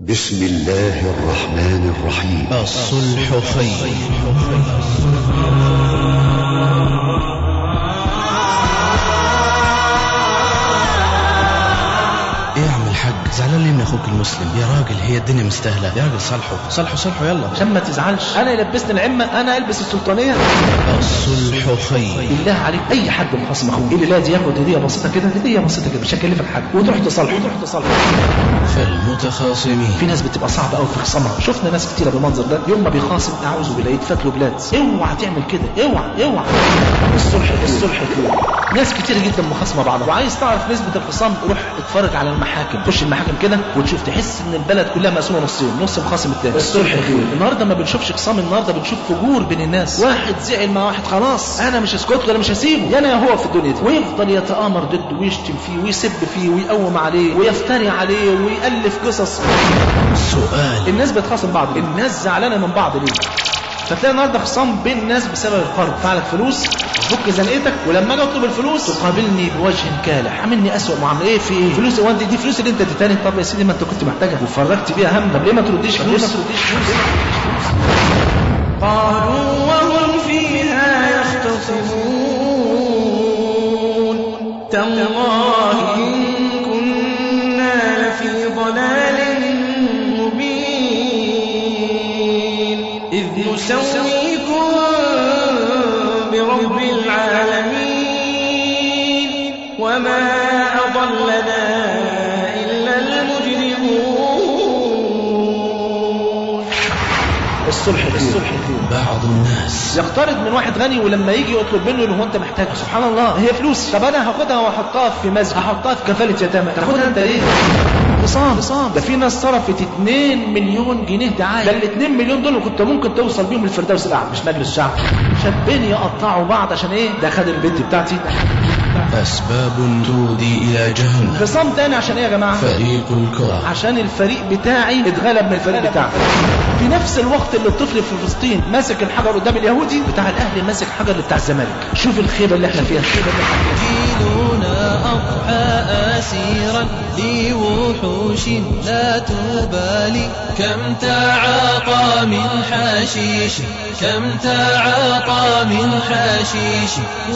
بسم الله الرحمن الرحيم الصلح خير ايه يا عم الحاج زعلان ليه من اخوك المسلم يا راجل هي الدنيا مستاهله يا راجل صالحه صالحه صالحه يلا عشان ما تزعلش انا يلبسني العمه انا البس السلطانيه الصلح خير بالله عليك اي حد مخاصم اخوه اللي لازم ياخد هديه بسيطه كده هديه بسيطه كده مش هكلفك حاجه وتروح تصالحه وتروح تصالحه فالمتخاصمين في ناس بتبقى صعبه قوي في خصامها شفنا ناس كتيره بالمنظر ده يوم ما بيخاصم اعوذ بالله يتفات له بلاد اوعى تعمل كده اوعى اوعى الصلح الصلح كده ناس كتير جدا مخاصمه بعضها وعايز تعرف نسبه الخصام روح اتفرج على المحاكم خش المحاكم كده وتشوف تحس ان البلد كلها مقسومه نصين نص مخاصم التاني الصلح خير النهارده ما بنشوفش خصام النهارده بنشوف فجور بين الناس واحد زعل مع واحد خلاص انا مش هسكت له انا مش هسيبه يا انا يا هو في الدنيا دي ويفضل يتآمر ضده ويشتم فيه ويسب فيه ويقوم عليه ويفتري عليه ويألف قصص سؤال الناس بتخاصم بعض الناس زعلانه من بعض ليه فتلاقي النهارده خصام بين الناس بسبب القرض فعلك فلوس فك زنقتك ولما اجي اطلب الفلوس تقابلني بوجه كالح عاملني اسوء معامله ايه في ايه فلوس هو انت دي فلوس اللي انت اديتني طب يا سيدي ما انت كنت محتاجها وفرجت بيها هم طب ليه ما ترديش فلوس ليه ما ترديش فلوس قالوا وهم فيها يختصمون تالله إن كنا لفي ضلال مبين إذ نسويكم برب العالمين وما أضلنا إلا المجرمون الصلح الصلح خير بعض الناس يقترض من واحد غني ولما يجي يطلب منه اللي هو انت محتاجها سبحان الله هي فلوس طب انا هاخدها واحطها في مسجد هحطها في كفاله يتامى تاخدها انت ليه خصام خصام ده في ناس صرفت 2 مليون جنيه دعايه ده ال 2 مليون دول كنت ممكن توصل بيهم للفردوس الاعلى مش مجلس شعب شابين يقطعوا بعض عشان ايه ده خد البنت بتاعتي اسباب تودي الى جهنم خصام تاني عشان ايه يا جماعه فريق الكره عشان الفريق بتاعي اتغلب من الفريق بتاعك في نفس الوقت اللي الطفل في فلسطين ماسك الحجر قدام اليهودي بتاع الاهلي ماسك حجر بتاع الزمالك شوف الخيبه اللي احنا فيها الخيبه اللي احنا فيها جيلنا أضحى أسيرا لوحوش لا تبالي كم تعاطى من حشيش كم تعاطى من حشيش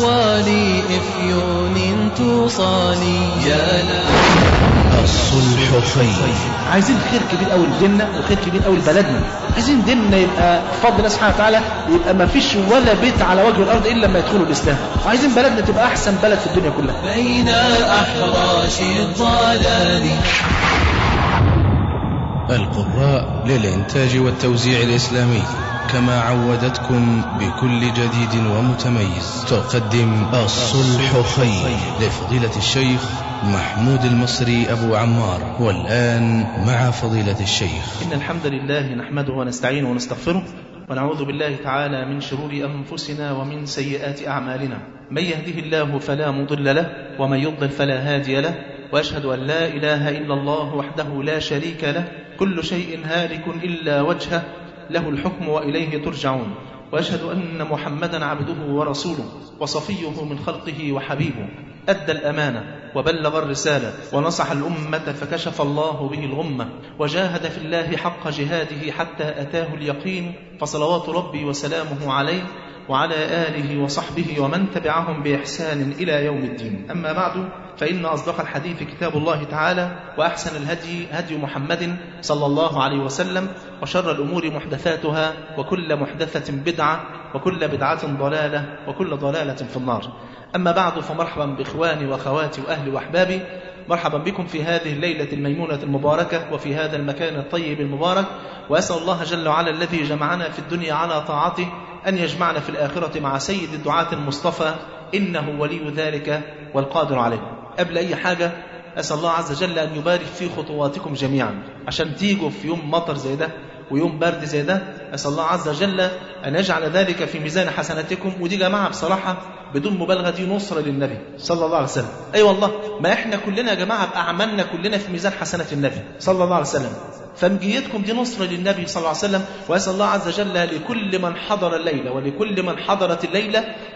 ولإفيون تصالي يا لا الصلح خير عايزين خير كبير قوي لديننا وخير كبير قوي لبلدنا عايزين ديننا يبقى بفضل الله سبحانه وتعالى يبقى ما فيش ولا بيت على وجه الارض الا لما يدخلوا الاسلام وعايزين بلدنا تبقى احسن بلد في الدنيا كلها بين أحراش الضلال القراء للإنتاج والتوزيع الإسلامي كما عودتكم بكل جديد ومتميز تقدم الصلح خير لفضيلة الشيخ محمود المصري أبو عمار والآن مع فضيلة الشيخ إن الحمد لله نحمده ونستعينه ونستغفره ونعوذ بالله تعالى من شرور أنفسنا ومن سيئات أعمالنا من يهده الله فلا مضل له ومن يضلل فلا هادي له وأشهد أن لا إله إلا الله وحده لا شريك له كل شيء هالك إلا وجهه له الحكم وإليه ترجعون وأشهد أن محمدا عبده ورسوله وصفيه من خلقه وحبيبه أدى الأمانة وبلغ الرسالة ونصح الأمة فكشف الله به الغمة وجاهد في الله حق جهاده حتى أتاه اليقين فصلوات ربي وسلامه عليه وعلى آله وصحبه ومن تبعهم بإحسان إلى يوم الدين أما بعد فإن أصدق الحديث كتاب الله تعالى وأحسن الهدي هدي محمد صلى الله عليه وسلم وشر الأمور محدثاتها وكل محدثة بدعة وكل بدعة ضلالة وكل ضلالة في النار أما بعد فمرحبا بإخواني وأخواتي وأهلي وأحبابي مرحبا بكم في هذه الليلة الميمونة المباركة وفي هذا المكان الطيب المبارك وأسأل الله جل وعلا الذي جمعنا في الدنيا على طاعته أن يجمعنا في الآخرة مع سيد الدعاة المصطفى إنه ولي ذلك والقادر عليه قبل أي حاجة أسأل الله عز وجل أن يبارك في خطواتكم جميعا عشان تيجوا في يوم مطر زي ده ويوم برد زي ده أسأل الله عز وجل أن يجعل ذلك في ميزان حسناتكم ودي جماعة بصراحة بدون مبالغة دي نصرة للنبي صلى الله عليه وسلم أي أيوة والله ما إحنا كلنا يا جماعة بأعمالنا كلنا في ميزان حسنات النبي صلى الله عليه وسلم فمجيتكم دي نصرة للنبي صلى الله عليه وسلم وأسأل الله عز وجل لكل من حضر الليلة ولكل من حضرت الليلة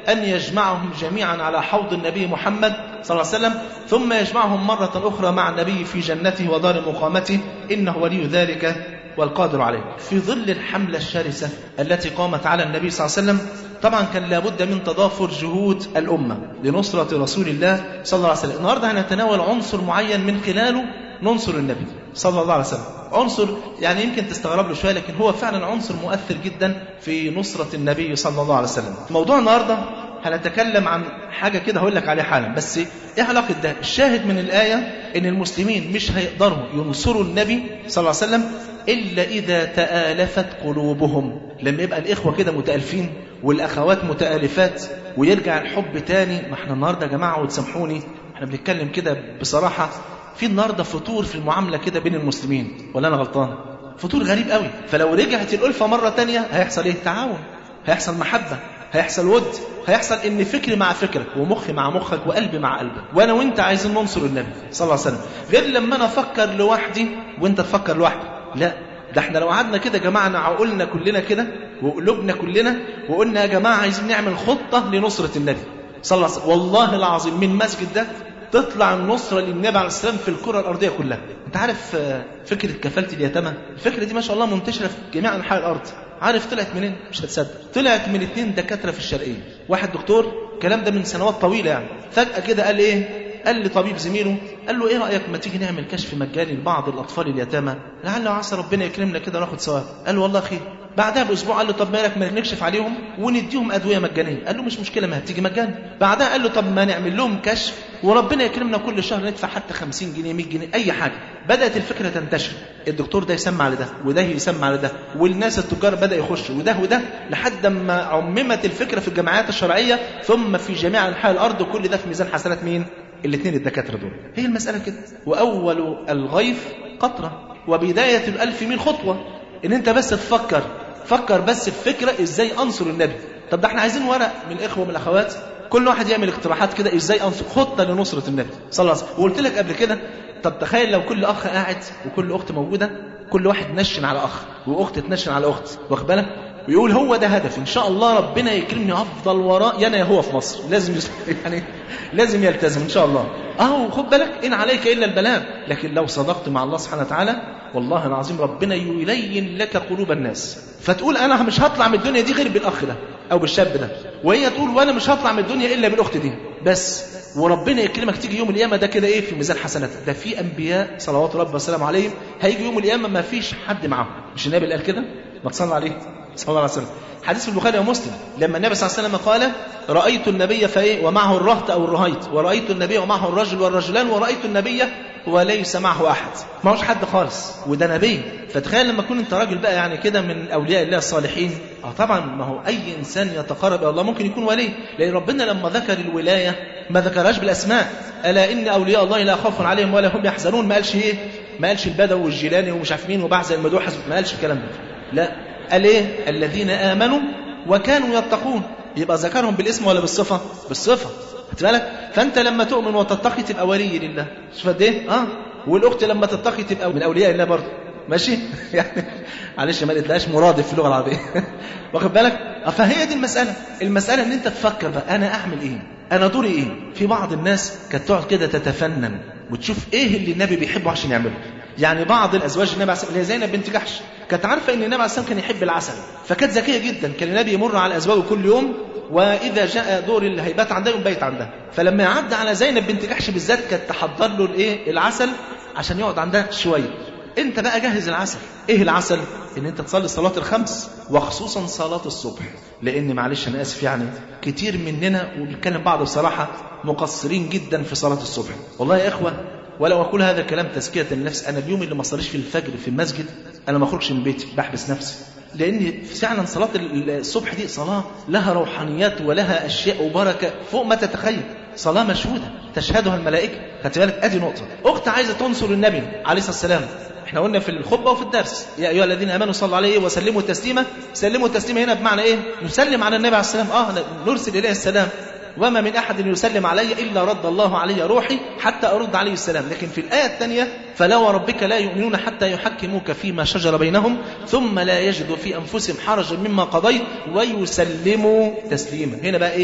أن يجمعهم جميعا على حوض النبي محمد صلى الله عليه وسلم ثم يجمعهم مرة أخرى مع النبي في جنته ودار مقامته إنه ولي ذلك والقادر عليه في ظل الحملة الشرسة التي قامت على النبي صلى الله عليه وسلم طبعا كان لابد من تضافر جهود الأمة لنصرة رسول الله صلى الله عليه وسلم النهاردة هنتناول عنصر معين من خلاله ننصر النبي صلى الله عليه وسلم عنصر يعني يمكن تستغرب له شوية لكن هو فعلا عنصر مؤثر جدا في نصرة النبي صلى الله عليه وسلم موضوع النهاردة هنتكلم عن حاجة كده هقول لك عليها حالا بس ايه علاقة ده الشاهد من الآية ان المسلمين مش هيقدروا ينصروا النبي صلى الله عليه وسلم إلا إذا تآلفت قلوبهم لما يبقى الإخوة كده متألفين والأخوات متآلفات ويرجع الحب تاني ما احنا النهاردة يا جماعة وتسامحوني احنا بنتكلم كده بصراحة في النهاردة فطور في المعاملة كده بين المسلمين ولا أنا غلطان فطور غريب قوي فلو رجعت الألفة مرة تانية هيحصل ايه تعاون هيحصل محبة هيحصل ود هيحصل ان فكري مع فكرك ومخي مع مخك وقلبي مع قلبك وانا وانت عايزين ننصر النبي صلى الله عليه وسلم غير لما انا افكر لوحدي وانت تفكر لوحدك لا ده احنا لو قعدنا كده جمعنا عقولنا كلنا كده وقلوبنا كلنا وقلنا يا جماعه عايزين نعمل خطه لنصره النبي صلى الله عليه وسلم والله العظيم من المسجد ده تطلع النصرة للنبي عليه السلام في الكرة الأرضية كلها أنت عارف فكرة كفالة اليتامى الفكرة دي ما شاء الله منتشرة في جميع أنحاء الأرض عارف طلعت منين مش هتصدق طلعت من اتنين دكاترة في الشرقية واحد دكتور الكلام ده من سنوات طويلة يعني فجأة كده قال إيه قال لطبيب زميله قال له ايه رايك ما تيجي نعمل كشف مجاني لبعض الاطفال اليتامى لعل وعسى ربنا يكرمنا كده وناخد ثواب قال له والله خير بعدها باسبوع قال له طب ما لك ما نكشف عليهم ونديهم ادويه مجانيه قال له مش مشكله ما هتيجي مجاني بعدها قال له طب ما نعمل لهم كشف وربنا يكرمنا كل شهر ندفع حتى 50 جنيه 100 جنيه اي حاجه بدات الفكره تنتشر الدكتور ده يسمع على ده وده يسمع على ده والناس التجار بدا يخش وده وده لحد ما عممت الفكره في الجمعيات الشرعيه ثم في جميع انحاء الارض وكل ده في ميزان حسنات مين الاثنين الدكاتره دول هي المساله كده واول الغيث قطره وبدايه الالف ميل خطوه ان انت بس تفكر فكر بس في فكره ازاي انصر النبي طب ده احنا عايزين ورق من الاخوه ومن الاخوات كل واحد يعمل اقتراحات كده ازاي انصر خطه لنصره النبي صلى الله عليه وسلم وقلت لك قبل كده طب تخيل لو كل اخ قاعد وكل اخت موجوده كل واحد نشن على اخ واخت تنشن على اخت واخد بالك ويقول هو ده هدف ان شاء الله ربنا يكرمني افضل وراء يانا هو في مصر لازم يس... يعني لازم يلتزم ان شاء الله اهو خد بالك ان عليك الا البلاغ لكن لو صدقت مع الله سبحانه وتعالى والله العظيم ربنا يلين لك قلوب الناس فتقول انا مش هطلع من الدنيا دي غير بالاخ ده او بالشاب ده وهي تقول وانا مش هطلع من الدنيا الا بالاخت دي بس وربنا يكرمك تيجي يوم القيامه ده كده ايه في ميزان حسناتك ده في انبياء صلوات ربي وسلامه عليهم هيجي يوم القيامه ما فيش حد معاهم مش النبي قال كده ما تصلى عليه صلى الله عليه وسلم حديث في البخاري ومسلم لما النبي صلى الله عليه وسلم قال رأيت النبي فإيه ومعه الرهط أو الرهيط ورأيت النبي ومعه الرجل والرجلان ورأيت النبي وليس معه أحد ما هوش حد خالص وده نبي فتخيل لما تكون انت راجل بقى يعني كده من أولياء الله الصالحين اه طبعا ما هو أي إنسان يتقرب إلى الله ممكن يكون ولي لأن ربنا لما ذكر الولاية ما ذكرهاش بالأسماء ألا إن أولياء الله لا خوف عليهم ولا هم يحزنون ما قالش إيه ما قالش البدو والجيلاني ومش عارف مين وبعزة المدوحس ما قالش الكلام ده لا قال ايه الذين امنوا وكانوا يتقون يبقى ذكرهم بالاسم ولا بالصفه بالصفه خدت بالك فانت لما تؤمن وتتقي تبقى ولي لله شوف قد ايه اه والاخت لما تتقي تبقى من اولياء الله برضه ماشي يعني معلش ما قلتلهاش مرادف في اللغه العربيه واخد بالك فهي دي المساله المساله ان انت تفكر بقى انا اعمل ايه انا دوري ايه في بعض الناس كانت تقعد كده تتفنن وتشوف ايه اللي النبي بيحبه عشان يعمله يعني بعض الازواج النبي عليه الصلاه اللي هي زينب بنت جحش كانت عارفه ان النبي عليه الصلاه كان يحب العسل فكانت ذكيه جدا كان النبي يمر على ازواجه كل يوم واذا جاء دور اللي هيبات عندها يوم بيت عندها فلما يعدي على زينب بنت جحش بالذات كانت تحضر له الايه العسل عشان يقعد عندها شويه انت بقى جهز العسل ايه العسل ان انت تصلي الصلاه الخمس وخصوصا صلاه الصبح لان معلش انا اسف يعني كتير مننا وبنتكلم بعض بصراحه مقصرين جدا في صلاه الصبح والله يا اخوه ولو اقول هذا الكلام تزكيه للنفس انا اليوم اللي ما صليش في الفجر في المسجد انا ما اخرجش من بيتي بحبس نفسي لان فعلا صلاه الصبح دي صلاه لها روحانيات ولها اشياء وبركه فوق ما تتخيل صلاه مشهوده تشهدها الملائكه خدت بالك ادي نقطه اخت عايزه تنصر النبي عليه الصلاه والسلام احنا قلنا في الخطبه وفي الدرس يا ايها الذين امنوا صلوا عليه وسلموا تسليما سلموا تسليما هنا بمعنى ايه نسلم على النبي عليه السلام اه نرسل اليه السلام وما من أحد يسلم علي إلا رد الله علي روحي حتى أرد عليه السلام لكن في الآية الثانية فلا وربك لا يؤمنون حتى يحكموك فيما شجر بينهم ثم لا يجدوا في أنفسهم حرجا مما قضيت ويسلموا تسليما هنا بقى إيه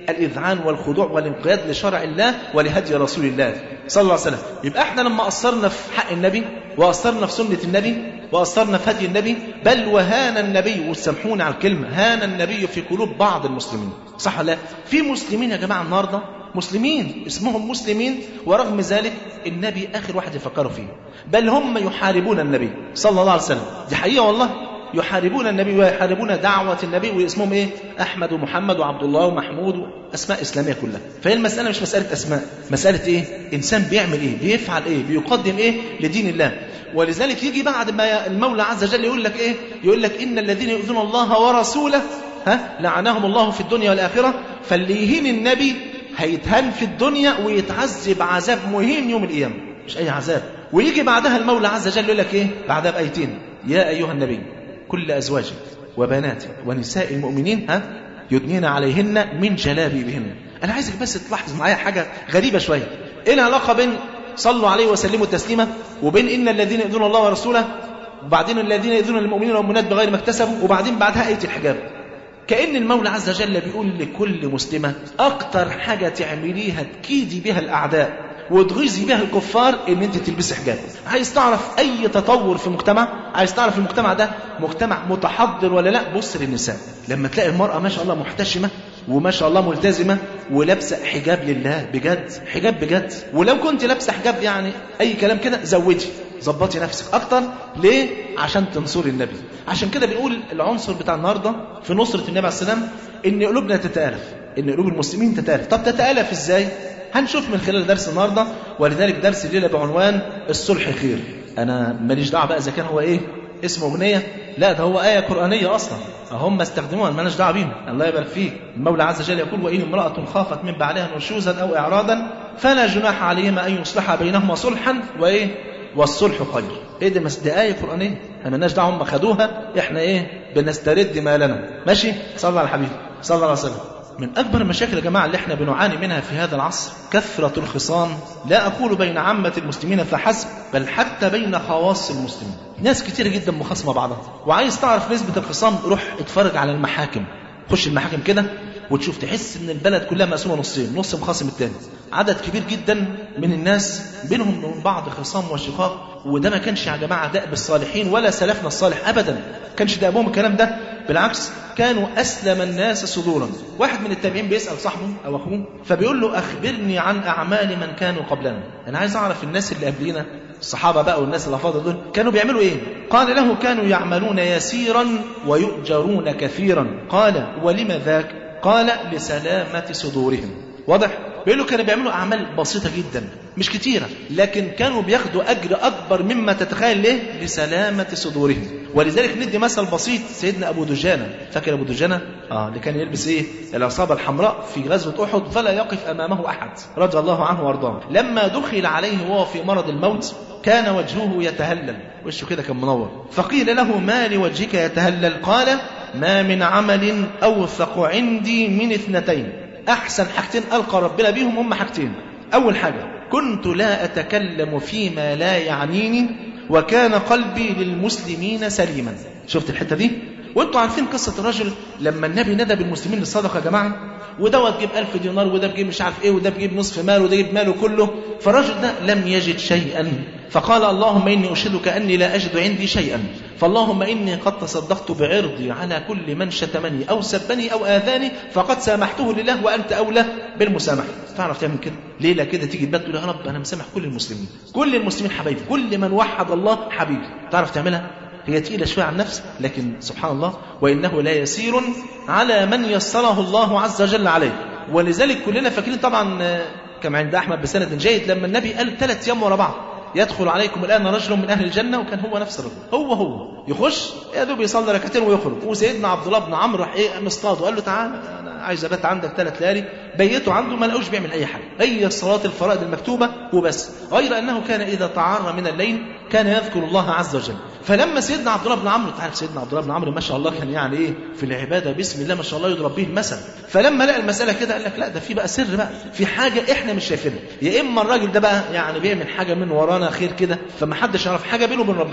الإذعان والخضوع والانقياد لشرع الله ولهدي رسول الله صلى الله عليه وسلم يبقى احنا لما قصرنا في حق النبي وقصرنا في سنة النبي وقصرنا في هدي النبي بل وهان النبي وسامحوني على الكلمة هان النبي في قلوب بعض المسلمين صح ولا لا في مسلمين يا جماعة النهاردة مسلمين اسمهم مسلمين ورغم ذلك النبي آخر واحد يفكروا فيه بل هم يحاربون النبي صلى الله عليه وسلم دي حقيقة والله يحاربون النبي ويحاربون دعوة النبي واسمهم ايه أحمد ومحمد وعبد الله ومحمود أسماء إسلامية كلها فهي المسألة مش مسألة أسماء مسألة ايه إنسان بيعمل ايه بيفعل ايه بيقدم ايه لدين الله ولذلك يجي بعد ما المولى عز وجل يقول لك ايه يقول لك إن الذين يؤذون الله ورسوله ها لعنهم الله في الدنيا والآخرة فاللي يهين النبي هيتهان في الدنيا ويتعذب عذاب مهين يوم القيامة مش أي عذاب ويجي بعدها المولى عز وجل يقول لك إيه بعدها بآيتين يا أيها النبي كل أزواجك وبناتك ونساء المؤمنين ها يدنين عليهن من جلابيبهن أنا عايزك بس تلاحظ معايا حاجة غريبة شوية إيه العلاقة بين صلوا عليه وسلموا تسليما وبين إن الذين يؤذون الله ورسوله وبعدين الذين يؤذون المؤمنين والمؤمنات بغير ما اكتسبوا وبعدين بعدها آية الحجاب كأن المولى عز وجل بيقول لكل مسلمة أكتر حاجة تعمليها تكيدي بها الأعداء وتغيظي بها الكفار ان انت تلبسي حجاب عايز تعرف اي تطور في مجتمع عايز تعرف المجتمع ده مجتمع متحضر ولا لا بص للنساء لما تلاقي المرأة ما شاء الله محتشمة وما شاء الله ملتزمة ولابسة حجاب لله بجد حجاب بجد ولو كنت لابسة حجاب يعني أي كلام كده زودي ظبطي نفسك أكتر ليه؟ عشان تنصري النبي عشان كده بنقول العنصر بتاع النهاردة في نصرة النبي عليه السلام إن قلوبنا تتآلف إن قلوب المسلمين تتآلف طب تتآلف إزاي؟ هنشوف من خلال درس النهارده ولذلك درس الليله بعنوان الصلح خير انا ماليش دعوه بقى اذا كان هو ايه اسمه اغنيه لا ده هو ايه قرانيه اصلا هم استخدموها مالناش دعوه بيهم الله يبارك فيك المولى عز وجل يقول وان امراه خافت من بعلها نشوزا او اعراضا فلا جناح عليهما ان يصلحا بينهما صلحا وايه والصلح خير ايه دي مس دي ايه قرانيه احنا مالناش دعوه هم خدوها احنا ايه بنسترد مالنا ماشي صلى الله على الحبيب صلى الله عليه وسلم من أكبر المشاكل يا جماعة اللي احنا بنعاني منها في هذا العصر كثرة الخصام لا أقول بين عامة المسلمين فحسب بل حتى بين خواص المسلمين ناس كتير جدا مخاصمة بعضها وعايز تعرف نسبة الخصام روح اتفرج على المحاكم خش المحاكم كده وتشوف تحس ان البلد كلها مقسومه نصين نص مخاصم التاني عدد كبير جدا من الناس بينهم وبين بعض خصام وشقاق وده ما كانش يا جماعه دأب الصالحين ولا سلفنا الصالح ابدا كانش دأبهم الكلام ده بالعكس كانوا أسلم الناس صدورا واحد من التابعين بيسأل صاحبه أو أخوه فبيقول له أخبرني عن أعمال من كانوا قبلنا أنا عايز أعرف الناس اللي قبلنا الصحابة بقى والناس الأفاضل دول كانوا بيعملوا إيه قال له كانوا يعملون يسيرا ويؤجرون كثيرا قال ولم ذاك قال لسلامة صدورهم واضح بيقول له كانوا بيعملوا أعمال بسيطة جدا مش كتيرة لكن كانوا بياخدوا أجر أكبر مما تتخيل ليه لسلامة صدورهم ولذلك ندي مثل بسيط سيدنا أبو دجانة فاكر أبو دجانة آه اللي كان يلبس إيه العصابة الحمراء في غزوة أحد فلا يقف أمامه أحد رضي الله عنه وارضاه لما دخل عليه وهو في مرض الموت كان وجهه يتهلل وشه كده كان منور فقيل له ما لوجهك يتهلل قال ما من عمل أوثق عندي من اثنتين أحسن حاجتين ألقى ربنا بيهم هم حاجتين أول حاجة كنت لا أتكلم فيما لا يعنيني وكان قلبي للمسلمين سليما شفت الحتة دي وانتوا عارفين قصة الرجل لما النبي ندى بالمسلمين للصدقة يا جماعة ودوت جيب ألف دينار وده بجيب مش عارف ايه وده بجيب نصف مال وده بجيب ماله كله فالرجل ده لم يجد شيئا فقال اللهم إني أشهدك أني لا أجد عندي شيئا فاللهم إني قد تصدقت بعرضي على كل من شتمني أو سبني أو آذاني فقد سامحته لله وأنت أولى بالمسامحة تعرف تعمل كده ليلة كده تيجي تبات تقول يا رب أنا مسامح كل المسلمين كل المسلمين حبايبي كل من وحد الله حبيبي تعرف تعملها هي تقيلة شوية عن نفس لكن سبحان الله وإنه لا يسير على من يسره الله عز وجل عليه ولذلك كلنا فاكرين طبعا كما عند أحمد بسند جيد لما النبي قال ثلاث أيام ورا بعض يدخل عليكم الآن رجل من أهل الجنة وكان هو نفس الرجل هو هو يخش يا دوب يصلي ركعتين ويخرج وسيدنا عبد الله بن عمرو راح ايه مصطاده قال له تعالى انا عايز ابات عندك ثلاث ليالي بيته عنده ما لقوش بيعمل اي حاجه هي صلاه الفرائض المكتوبه وبس غير انه كان اذا تعرى من الليل كان يذكر الله عز وجل فلما سيدنا عبد الله بن عمرو تعرف سيدنا عبد الله بن عمرو ما شاء الله كان يعني ايه في العباده بسم الله ما شاء الله يضرب به المثل فلما لقى المساله كده قال لك لا ده في بقى سر بقى في حاجه احنا مش شايفينها يا اما الراجل ده بقى يعني بيعمل حاجه من ورانا خير كده فما حدش يعرف حاجه بينه وبين ربنا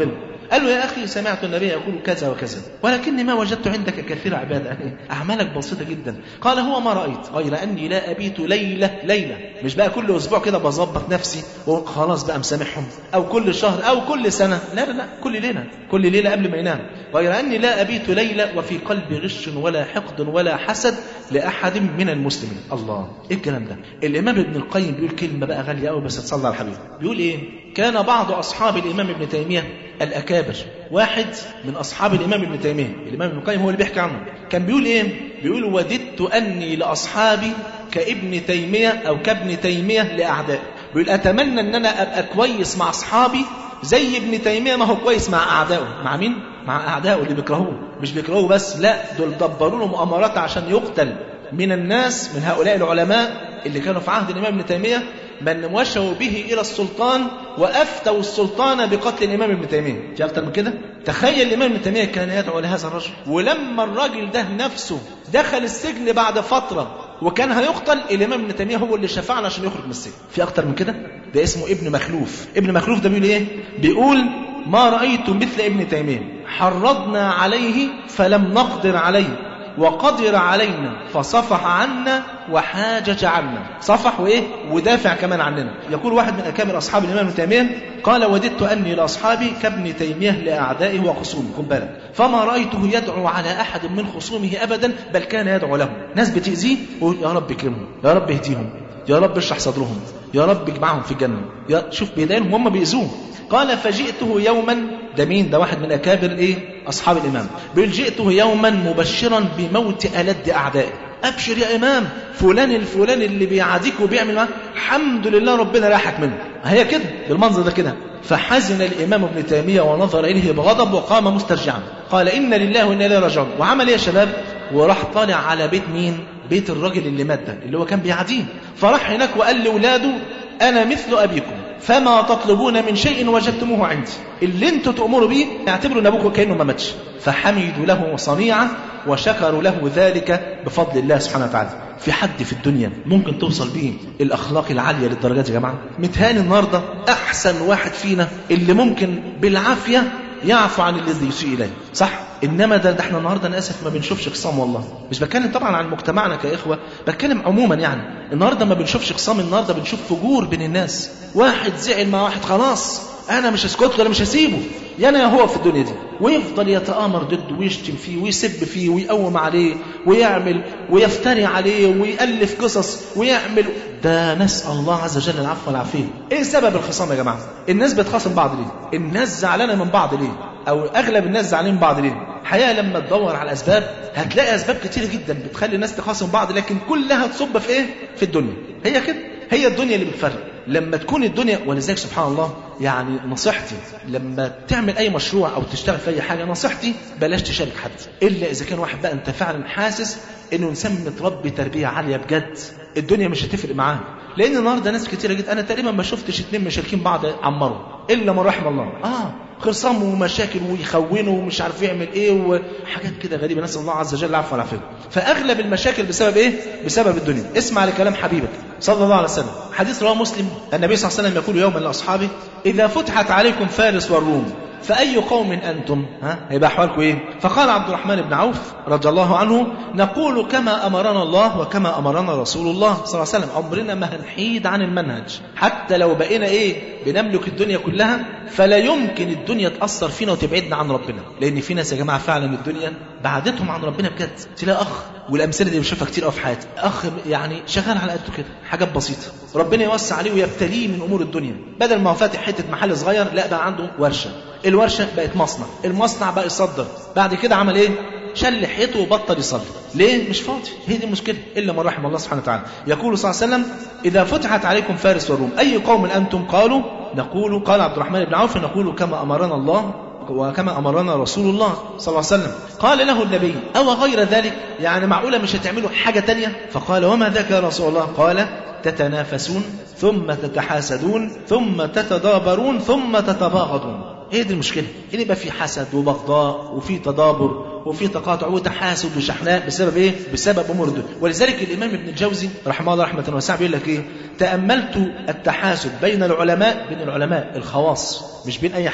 قال له يا أخي سمعت النبي يقول كذا وكذا ولكني ما وجدت عندك كثير عبادة يعني أعمالك بسيطة جدا قال هو ما رأيت غير أني لا أبيت ليلة ليلة مش بقى كل أسبوع كده بظبط نفسي وخلاص بقى مسامحهم أو كل شهر أو كل سنة لا لا لا كل ليلة كل ليلة قبل ما ينام غير أني لا أبيت ليلة وفي قلبي غش ولا حقد ولا حسد لأحد من المسلمين الله إيه الكلام ده الإمام ابن القيم بيقول كلمة بقى غالية قوي بس تصلى على الحبيب بيقول إيه كان بعض أصحاب الإمام ابن تيمية الأكابر واحد من أصحاب الإمام ابن تيمية الإمام ابن القيم هو اللي بيحكي عنه كان بيقول إيه بيقول وددت أني لأصحابي كابن تيمية أو كابن تيمية لأعداء بيقول أتمنى أن أنا أبقى كويس مع أصحابي زي ابن تيمية ما هو كويس مع أعدائه مع مين؟ مع أعدائه اللي بيكرهوه مش بيكرهوه بس لا دول دبروا له مؤامرات عشان يقتل من الناس من هؤلاء العلماء اللي كانوا في عهد الإمام ابن تيمية من وشوا به إلى السلطان وأفتوا السلطان بقتل الإمام ابن تيمية في أكتر من كده تخيل الإمام ابن تيمية كان يدعو لهذا الرجل ولما الراجل ده نفسه دخل السجن بعد فترة وكان هيقتل الإمام ابن تيمية هو اللي شفعنا عشان يخرج من السجن في أكتر من كده ده اسمه ابن مخلوف ابن مخلوف ده بيقول إيه بيقول ما رأيت مثل ابن تيمية حرضنا عليه فلم نقدر عليه وقدر علينا فصفح عنا وحاجج عنا صفح وإيه ودافع كمان عننا يقول واحد من أكابر أصحاب الإمام ابن تيمية قال وددت أني لأصحابي كابن تيمية لأعدائه وخصومه خد بالك فما رأيته يدعو على أحد من خصومه أبدا بل كان يدعو لهم ناس بتأذيه ويقول يا رب اكرمهم يا رب اهديهم يا رب اشرح صدرهم يا رب اجمعهم في الجنة يا شوف بيدينهم هم بيأذوه قال فجئته يوما ده مين ده واحد من أكابر إيه أصحاب الإمام بيقول جئته يوما مبشرا بموت ألد أعدائه أبشر يا إمام فلان الفلان اللي بيعاديك وبيعمل معاك الحمد لله ربنا راحك منه هي كده بالمنظر ده كده فحزن الإمام ابن تيمية ونظر إليه بغضب وقام مسترجعا قال إن لله وإنا إليه راجعون وعمل إيه يا شباب وراح طالع على بيت مين بيت الراجل اللي مات ده اللي هو كان بيعاديه فراح هناك وقال لأولاده أنا مثل أبيكم فما تطلبون من شيء وجدتموه عندي اللي انتوا تأمروا به اعتبروا ان ابوكم كأنه ما ماتش فحمدوا له صنيعا وشكروا له ذلك بفضل الله سبحانه وتعالى في حد في الدنيا ممكن توصل به الأخلاق العالية للدرجات يا جماعة متهان النهاردة أحسن واحد فينا اللي ممكن بالعافية يعفو عن الذي يسيء إليه صح إنما ده, ده احنا النهاردة أنا آسف ما بنشوفش خصام والله مش بتكلم طبعا عن مجتمعنا كإخوة بتكلم عموما يعني النهاردة ما بنشوفش خصام النهاردة بنشوف فجور بين الناس واحد زعل مع واحد خلاص أنا مش هسكت له أنا مش هسيبه يا أنا يا هو في الدنيا دي ويفضل يتآمر ضده ويشتم فيه ويسب فيه ويقوم عليه ويعمل ويفتري عليه ويألف قصص ويعمل ده نسأل الله عز وجل العفو والعافية إيه سبب الخصام يا جماعة الناس بتخاصم بعض ليه الناس زعلانة من بعض ليه أو أغلب الناس زعلانين من بعض ليه الحقيقة لما تدور على الأسباب هتلاقي أسباب كتيرة جدا بتخلي الناس تخاصم بعض لكن كلها تصب في إيه في الدنيا هي كده هي الدنيا اللي بتفرق لما تكون الدنيا ولذلك سبحان الله يعني نصيحتي لما تعمل اي مشروع او تشتغل في اي حاجه نصيحتي بلاش تشارك حد الا اذا كان واحد بقى انت فعلا حاسس انه انسان متربي تربيه عاليه بجد الدنيا مش هتفرق معاه لان النهارده ناس كتيره جدا انا تقريبا ما شفتش اتنين مشاركين بعض عمروا الا من رحم الله اه خصام ومشاكل ويخونوا ومش عارف يعمل ايه وحاجات كده غريبه نسال الله عز وجل العفو والعافيه فاغلب المشاكل بسبب ايه بسبب الدنيا اسمع لكلام حبيبك صلى الله عليه وسلم حديث رواه مسلم النبي صلى الله عليه وسلم يقول يوما لاصحابه اذا فتحت عليكم فارس والروم فأي قوم أنتم ها هيبقى أحوالكم إيه فقال عبد الرحمن بن عوف رضي الله عنه نقول كما أمرنا الله وكما أمرنا رسول الله صلى الله عليه وسلم عمرنا ما هنحيد عن المنهج حتى لو بقينا إيه بنملك الدنيا كلها فلا يمكن الدنيا تأثر فينا وتبعدنا عن ربنا لأن في ناس يا جماعة فعلا الدنيا بعدتهم عن ربنا بجد تلاقي أخ والأمثلة دي بشوفها كتير قوي في حياتي أخ يعني شغال على قده كده حاجات بسيطة ربنا يوسع عليه ويبتليه من أمور الدنيا بدل ما هو فاتح حتة محل صغير لا بقى عنده ورشة الورشة بقت مصنع المصنع بقى يصدر بعد كده عمل ايه شل لحيته وبطل يصلي ليه مش فاضي هي دي المشكله الا من رحم الله سبحانه وتعالى يقول صلى الله عليه وسلم اذا فتحت عليكم فارس والروم اي قوم انتم قالوا نقول قال عبد الرحمن بن عوف نقول كما امرنا الله وكما أمرنا رسول الله صلى الله عليه وسلم قال له النبي أو غير ذلك يعني معقولة مش هتعملوا حاجة تانية فقال وما ذاك يا رسول الله قال تتنافسون ثم تتحاسدون ثم تتدابرون ثم تتباغضون هي دي المشكلة إن يبقى في حسد وبغضاء وفي تدابر وفي تقاطع وتحاسد وشحناء بسبب ايه؟ بسبب امور الدنيا، ولذلك الامام ابن الجوزي رحمه الله رحمه واسعه بيقول لك ايه؟ تاملت التحاسد بين العلماء بين العلماء الخواص مش بين اي حد،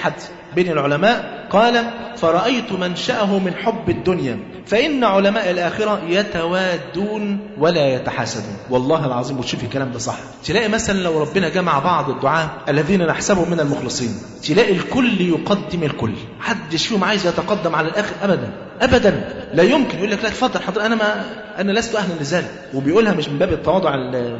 بين العلماء قال فرأيت منشأه من حب الدنيا فإن علماء الآخرة يتوادون ولا يتحاسدون والله العظيم وتشوف الكلام ده صح تلاقي مثلا لو ربنا جمع بعض الدعاة الذين نحسبهم من المخلصين تلاقي الكل يقدم الكل حدش فيهم عايز يتقدم على الآخر أبدا أبدا لا يمكن يقول لك لا اتفضل حضرتك أنا ما أنا لست أهلا لذلك وبيقولها مش من باب التواضع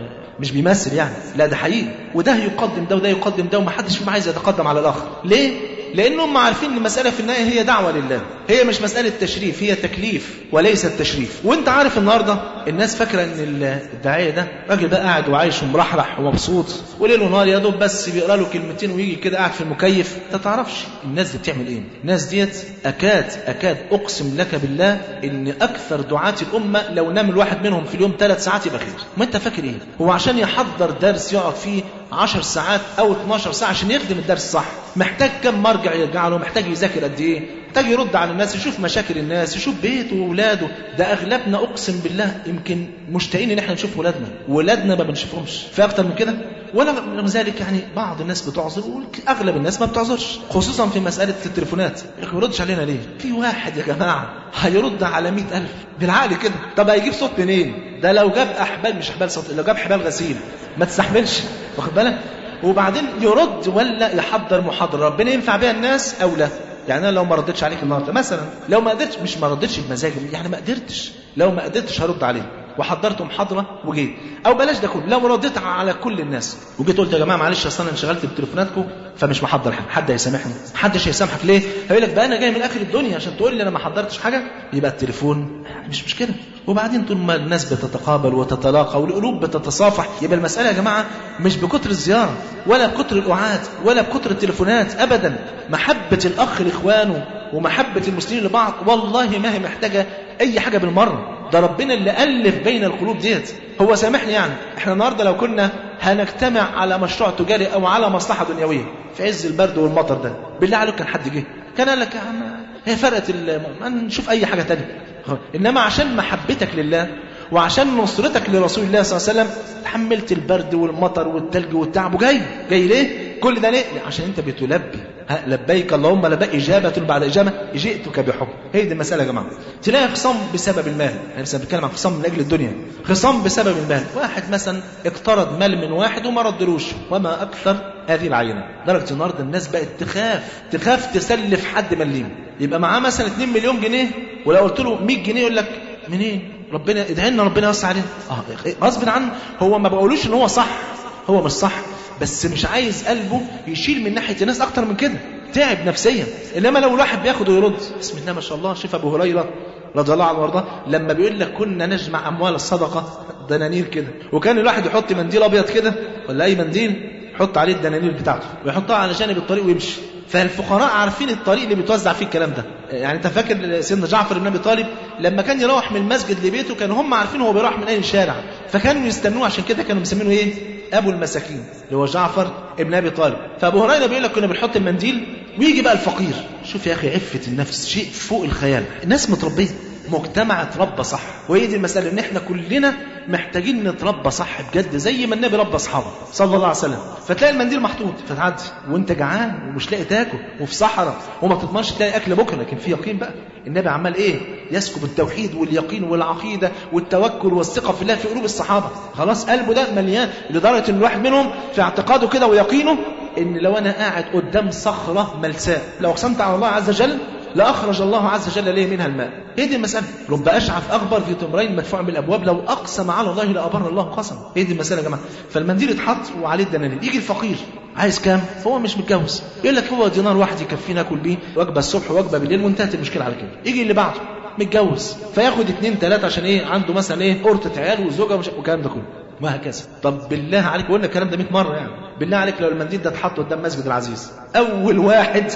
مش بيمثل يعني لا ده حقيقي وده يقدم ده وده يقدم ده ومحدش فيهم عايز يتقدم على الآخر ليه؟ لأنهم عارفين ان المسألة في النهاية هي دعوة لله هي مش مسألة تشريف هي تكليف وليس التشريف وانت عارف النهاردة الناس فاكرة ان الداعية ده راجل بقى قاعد وعايش ومرحرح ومبسوط وليل ونهار يا دوب بس بيقرا له كلمتين ويجي كده قاعد في المكيف انت تعرفش الناس دي بتعمل ايه الناس ديت اكاد اكاد اقسم لك بالله ان اكثر دعاة الامة لو نام الواحد منهم في اليوم ثلاث ساعات يبقى خير ما انت فاكر ايه هو عشان يحضر درس يقعد فيه 10 ساعات او 12 ساعة عشان يخدم الدرس صح محتاج كم مرجع يرجع له محتاج يذاكر قد ايه محتاج يرد على الناس يشوف مشاكل الناس يشوف بيته واولاده ده اغلبنا اقسم بالله يمكن مشتاقين ان احنا نشوف ولادنا ولادنا ما بنشوفهمش في اكتر من كده ولا من ذلك يعني بعض الناس بتعذر واغلب الناس ما بتعذرش خصوصا في مساله التليفونات ما يردش علينا ليه في واحد يا جماعه هيرد على مئة ألف بالعقل كده طب هيجيب صوت منين ده لو جاب احبال مش احبال صوت لو جاب حبال غسيل ما تستحملش واخد بالك وبعدين يرد ولا يحضر محاضره ربنا ينفع بيها الناس او لا يعني انا لو ما ردتش عليك النهارده مثلا لو ما قدرتش مش ما ردتش بمزاجي يعني ما قدرتش لو ما قدرتش هرد عليه وحضرت محاضره وجيت او بلاش ده كله لو رديت على كل الناس وجيت قلت يا جماعه معلش اصل انا انشغلت بتليفوناتكم فمش محضر حاجه حد هيسامحني محدش هيسامحك ليه هيقول لك بقى انا جاي من اخر الدنيا عشان تقول لي انا ما حضرتش حاجه يبقى التليفون مش مشكله وبعدين طول ما الناس بتتقابل وتتلاقى والقلوب بتتصافح يبقى المساله يا جماعه مش بكتر الزياره ولا بكتر الاوعاد ولا بكتر التليفونات ابدا محبه الاخ لاخوانه ومحبه المسلمين لبعض والله ما هي محتاجه اي حاجه بالمره ده ربنا اللي ألف بين القلوب ديت هو سامحني يعني احنا النهارده لو كنا هنجتمع على مشروع تجاري او على مصلحه دنيويه في عز البرد والمطر ده بالله عليك كان حد جه كان قال لك يا عم هي فرقت نشوف اي حاجه تانية انما عشان محبتك لله وعشان نصرتك لرسول الله صلى الله عليه وسلم تحملت البرد والمطر والتلج والتعب وجاي جاي ليه كل ده ليه عشان انت بتلبي لبيك اللهم لبيك إجابة بعد إجابة جئتك بحب هي دي المسألة يا جماعة تلاقي خصام بسبب المال يعني مثلا بنتكلم عن خصام من أجل الدنيا خصام بسبب المال واحد مثلا اقترض مال من واحد وما ردلوش وما أكثر هذه العينة درجة النهاردة الناس بقت تخاف تخاف تسلف حد مليم يبقى معاه مثلا 2 مليون جنيه ولو قلت له 100 جنيه يقول لك منين ربنا ادعي لنا ربنا يوسع علينا اه غصب عنه هو ما بقولوش ان هو صح هو مش صح بس مش عايز قلبه يشيل من ناحيه الناس اكتر من كده تعب نفسيا انما لو الواحد بياخد ويرد بسم الله ما شاء الله شوف ابو هريره رضي الله عنه وارضاه لما بيقول لك كنا نجمع اموال الصدقه دنانير كده وكان الواحد يحط منديل ابيض كده ولا اي منديل يحط عليه الدنانير بتاعته ويحطها على جانب الطريق ويمشي فالفقراء عارفين الطريق اللي بيتوزع فيه الكلام ده يعني انت فاكر سيدنا جعفر بن ابي طالب لما كان يروح من المسجد لبيته كانوا هم عارفين هو بيروح من اي شارع فكانوا يستنوه عشان كده كانوا مسمينه ايه ابو المساكين اللي هو جعفر ابن ابي طالب فابو هريره بيقول لك كنا بنحط المنديل ويجي بقى الفقير شوف يا اخي عفه النفس شيء فوق الخيال الناس متربيه مجتمع اتربى صح وهي دي المسألة ان احنا كلنا محتاجين نتربى صح بجد زي ما النبي ربى اصحابه صلى الله عليه وسلم فتلاقي المنديل محطوط فتعدي وانت جعان ومش لاقي تاكل وفي صحراء وما تضمنش تلاقي اكل بكره لكن في يقين بقى النبي عمال ايه يسكب التوحيد واليقين والعقيده والتوكل والثقه في الله في قلوب الصحابه خلاص قلبه ده مليان لدرجه ان الواحد منهم في اعتقاده كده ويقينه ان لو انا قاعد قدام صخره ملساء لو اقسمت على الله عز وجل لأخرج الله عز وجل ليه منها الماء هي دي المسألة رب أشعث أخبر في تمرين مدفوع بالأبواب لو أقسم على الله لأبر الله قسم هي دي المسألة يا جماعة فالمنديل اتحط وعليه الدنانير يجي الفقير عايز كام هو مش متجوز يقول لك هو دينار واحد يكفينا ناكل بيه وجبة الصبح وجبة بالليل وانتهت المشكلة على كده يجي اللي بعده متجوز فياخد اتنين تلاتة عشان ايه عنده مثلا ايه قرطة عيال وزوجة ومش... والكلام ده كله وهكذا طب بالله عليك قلنا الكلام ده 100 مرة يعني بالله عليك لو المنديل ده اتحط قدام مسجد العزيز أول واحد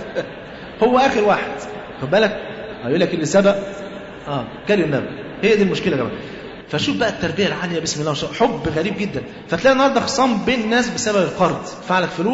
هو آخر واحد خد بالك هيقول لك اللي سبق اه كان النبي هي دي المشكله يا جماعه فشوف بقى التربيه العاليه بسم الله ما شاء الله حب غريب جدا فتلاقي النهارده خصام بين الناس بسبب القرض فعلك فلوس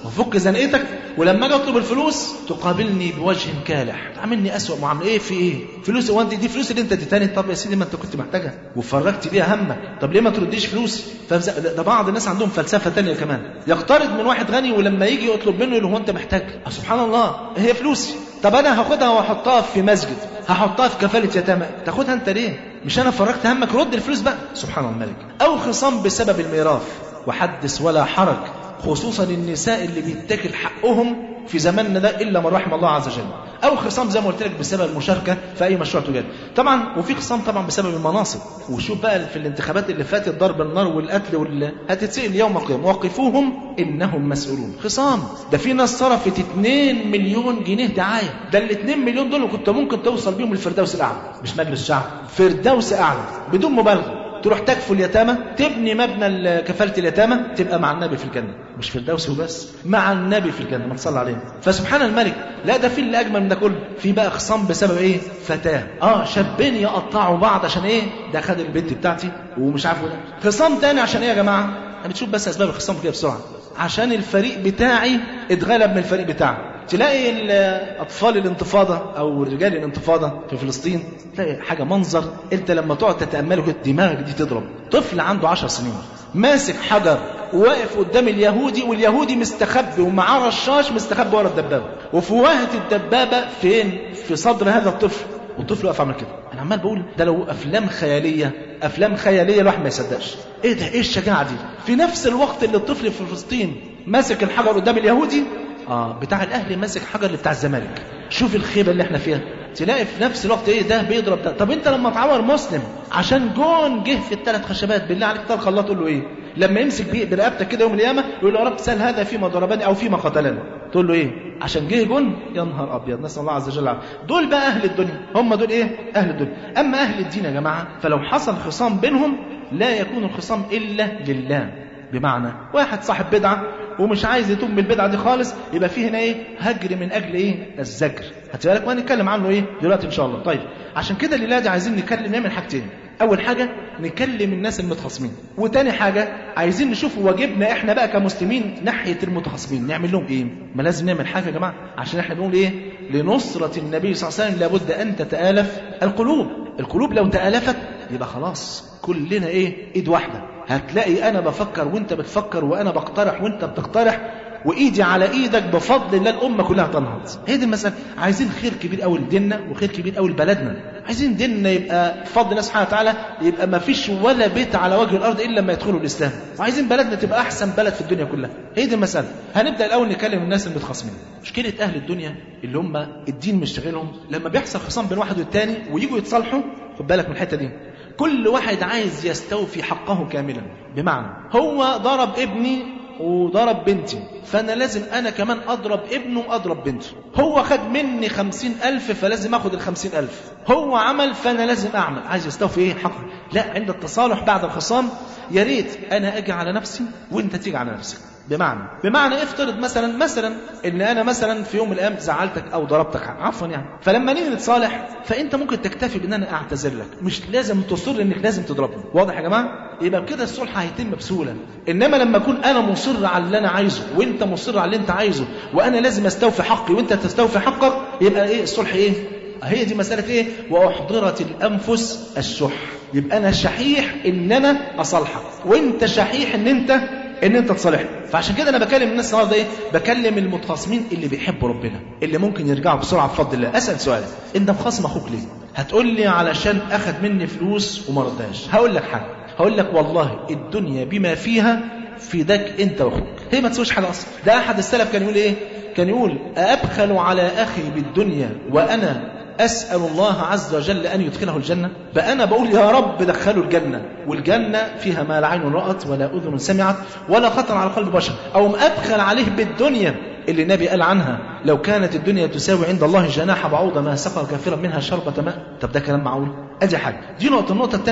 وفك زنقتك ولما اجي اطلب الفلوس تقابلني بوجه كالح تعاملني اسوء معامله ايه في ايه فلوس هو انت دي فلوس اللي انت اديتني طب يا سيدي ما انت كنت محتاجها وفرجت بيها همك طب ليه ما ترديش فلوسي فمز... ده بعض الناس عندهم فلسفه تانية كمان يقترض من واحد غني ولما يجي يطلب منه يقول هو انت محتاج أه سبحان الله هي فلوسي طب انا هاخدها واحطها في مسجد هحطها في كفاله يتامى تاخدها انت ليه مش انا فرجت همك رد الفلوس بقى سبحان الملك او خصام بسبب الميراث وحدث ولا حرج خصوصا النساء اللي بيتاكل حقهم في زماننا ده الا من رحم الله عز وجل او خصام زي ما قلت لك بسبب المشاركه في اي مشروع تجاري طبعا وفي خصام طبعا بسبب المناصب وشوف بقى في الانتخابات اللي فاتت ضرب النار والقتل وال... هتتسال يوم القيامه وقفوهم انهم مسؤولون خصام ده في ناس صرفت 2 مليون جنيه دعايه ده ال 2 مليون دول كنت ممكن توصل بيهم الفردوس الاعلى مش مجلس الشعب فردوس اعلى بدون مبالغه تروح تكفل اليتامى تبني مبنى كفالة اليتامى تبقى مع النبي في الجنة مش في الدوس وبس مع النبي في الجنة ما تصلى عليه فسبحان الملك لا ده في اللي أجمل من ده كله في بقى خصام بسبب إيه فتاة آه شابين يقطعوا بعض عشان إيه ده خد البنت بتاعتي ومش عارف وده خصام تاني عشان إيه يا جماعة أنا بتشوف بس أسباب الخصام كده بسرعة عشان الفريق بتاعي اتغلب من الفريق بتاعي تلاقي اطفال الانتفاضه او رجال الانتفاضه في فلسطين تلاقي حاجه منظر انت لما تقعد تتامله كده دماغك دي تضرب طفل عنده عشر سنين ماسك حجر واقف قدام اليهودي واليهودي مستخبي ومعاه رشاش مستخبي ورا الدبابه وفي واهه الدبابه فين في صدر هذا الطفل والطفل واقف عامل كده انا عمال بقول ده لو افلام خياليه افلام خياليه الواحد ما يصدقش ايه ده ايه الشجاعه دي في نفس الوقت اللي الطفل في فلسطين ماسك الحجر قدام اليهودي اه بتاع الاهلي ماسك حجر اللي بتاع الزمالك شوف الخيبه اللي احنا فيها تلاقي في نفس الوقت ايه ده بيضرب ده طب انت لما تعور مسلم عشان جون جه في الثلاث خشبات بالله عليك تلقى الله تقول له ايه لما يمسك بيه برقبتك كده يوم القيامه يقول له يا رب سال هذا فيما ضربني او فيما قتلني تقول له ايه عشان جه جون يا نهار ابيض نسال الله عز وجل دول بقى اهل الدنيا هم دول ايه اهل الدنيا اما اهل الدين يا جماعه فلو حصل خصام بينهم لا يكون الخصام الا لله بمعنى واحد صاحب بدعه ومش عايز يتوب من البدعه دي خالص يبقى فيه هنا ايه هجر من اجل ايه الزجر هات بالك وهنتكلم عنه ايه دلوقتي ان شاء الله طيب عشان كده الليله دي عايزين نتكلم نعمل حاجتين اول حاجه نكلم الناس المتخاصمين وتاني حاجه عايزين نشوف واجبنا احنا بقى كمسلمين ناحيه المتخاصمين نعمل لهم ايه ما لازم نعمل حاجه يا جماعه عشان احنا بنقول ايه لنصره النبي صلى الله عليه وسلم لابد ان تتالف القلوب القلوب لو تالفت يبقى خلاص كلنا ايه ايد واحده هتلاقي انا بفكر وانت بتفكر وانا بقترح وانت بتقترح وايدي على ايدك بفضل الله الامه كلها تنهض هي دي المساله عايزين خير كبير قوي لديننا وخير كبير قوي لبلدنا عايزين ديننا يبقى بفضل الله سبحانه وتعالى يبقى ما فيش ولا بيت على وجه الارض الا لما يدخلوا الاسلام وعايزين بلدنا تبقى احسن بلد في الدنيا كلها هي دي المساله هنبدا الاول نكلم الناس المتخاصمين مشكله اهل الدنيا اللي هم الدين مش شاغلهم لما بيحصل خصام بين واحد والتاني ويجوا يتصالحوا خد بالك من الحته دي كل واحد عايز يستوفي حقه كاملا بمعنى هو ضرب ابني وضرب بنتي فأنا لازم أنا كمان أضرب ابنه وأضرب بنته هو خد مني خمسين ألف فلازم أخد الخمسين ألف هو عمل فأنا لازم أعمل عايز يستوفي إيه حقه لا عند التصالح بعد الخصام يا ريت أنا أجي على نفسي وأنت تيجي على نفسك بمعنى بمعنى افترض مثلا مثلا ان انا مثلا في يوم من الايام زعلتك او ضربتك عفوا يعني فلما نيجي نتصالح فانت ممكن تكتفي بان انا اعتذر لك مش لازم تصر انك لازم تضربني واضح يا جماعه يبقى كده الصلح هيتم بسهوله انما لما اكون انا مصر على اللي انا عايزه وانت مصر على اللي انت عايزه وانا لازم استوفي حقي وانت تستوفي حقك يبقى ايه الصلح ايه هي دي مسألة ايه وأحضرت الأنفس الشح يبقى أنا شحيح إن أنا أصالحك وأنت شحيح إن أنت ان انت تصالحني فعشان كده انا بكلم الناس النهارده ايه بكلم المتخاصمين اللي بيحبوا ربنا اللي ممكن يرجعوا بسرعه بفضل الله اسال سؤال انت مخاصم اخوك ليه هتقول لي علشان اخذ مني فلوس وما ردهاش هقول لك حاجه هقول لك والله الدنيا بما فيها فداك انت واخوك هي ما تسويش حاجه اصلا ده احد السلف كان يقول ايه كان يقول أبخل على أخي بالدنيا وأنا أسأل الله عز وجل أن يدخله الجنة بقى أنا بقول يا رب دخله الجنة والجنة فيها ما لا عين رأت ولا أذن سمعت ولا خطر على قلب بشر أو أبخل عليه بالدنيا اللي النبي قال عنها لو كانت الدنيا تساوي عند الله جناح بعوضة ما سقى كافرا منها شربة ماء طب ده كلام معقول ادي حاجة دي نقطة النقطة الثانية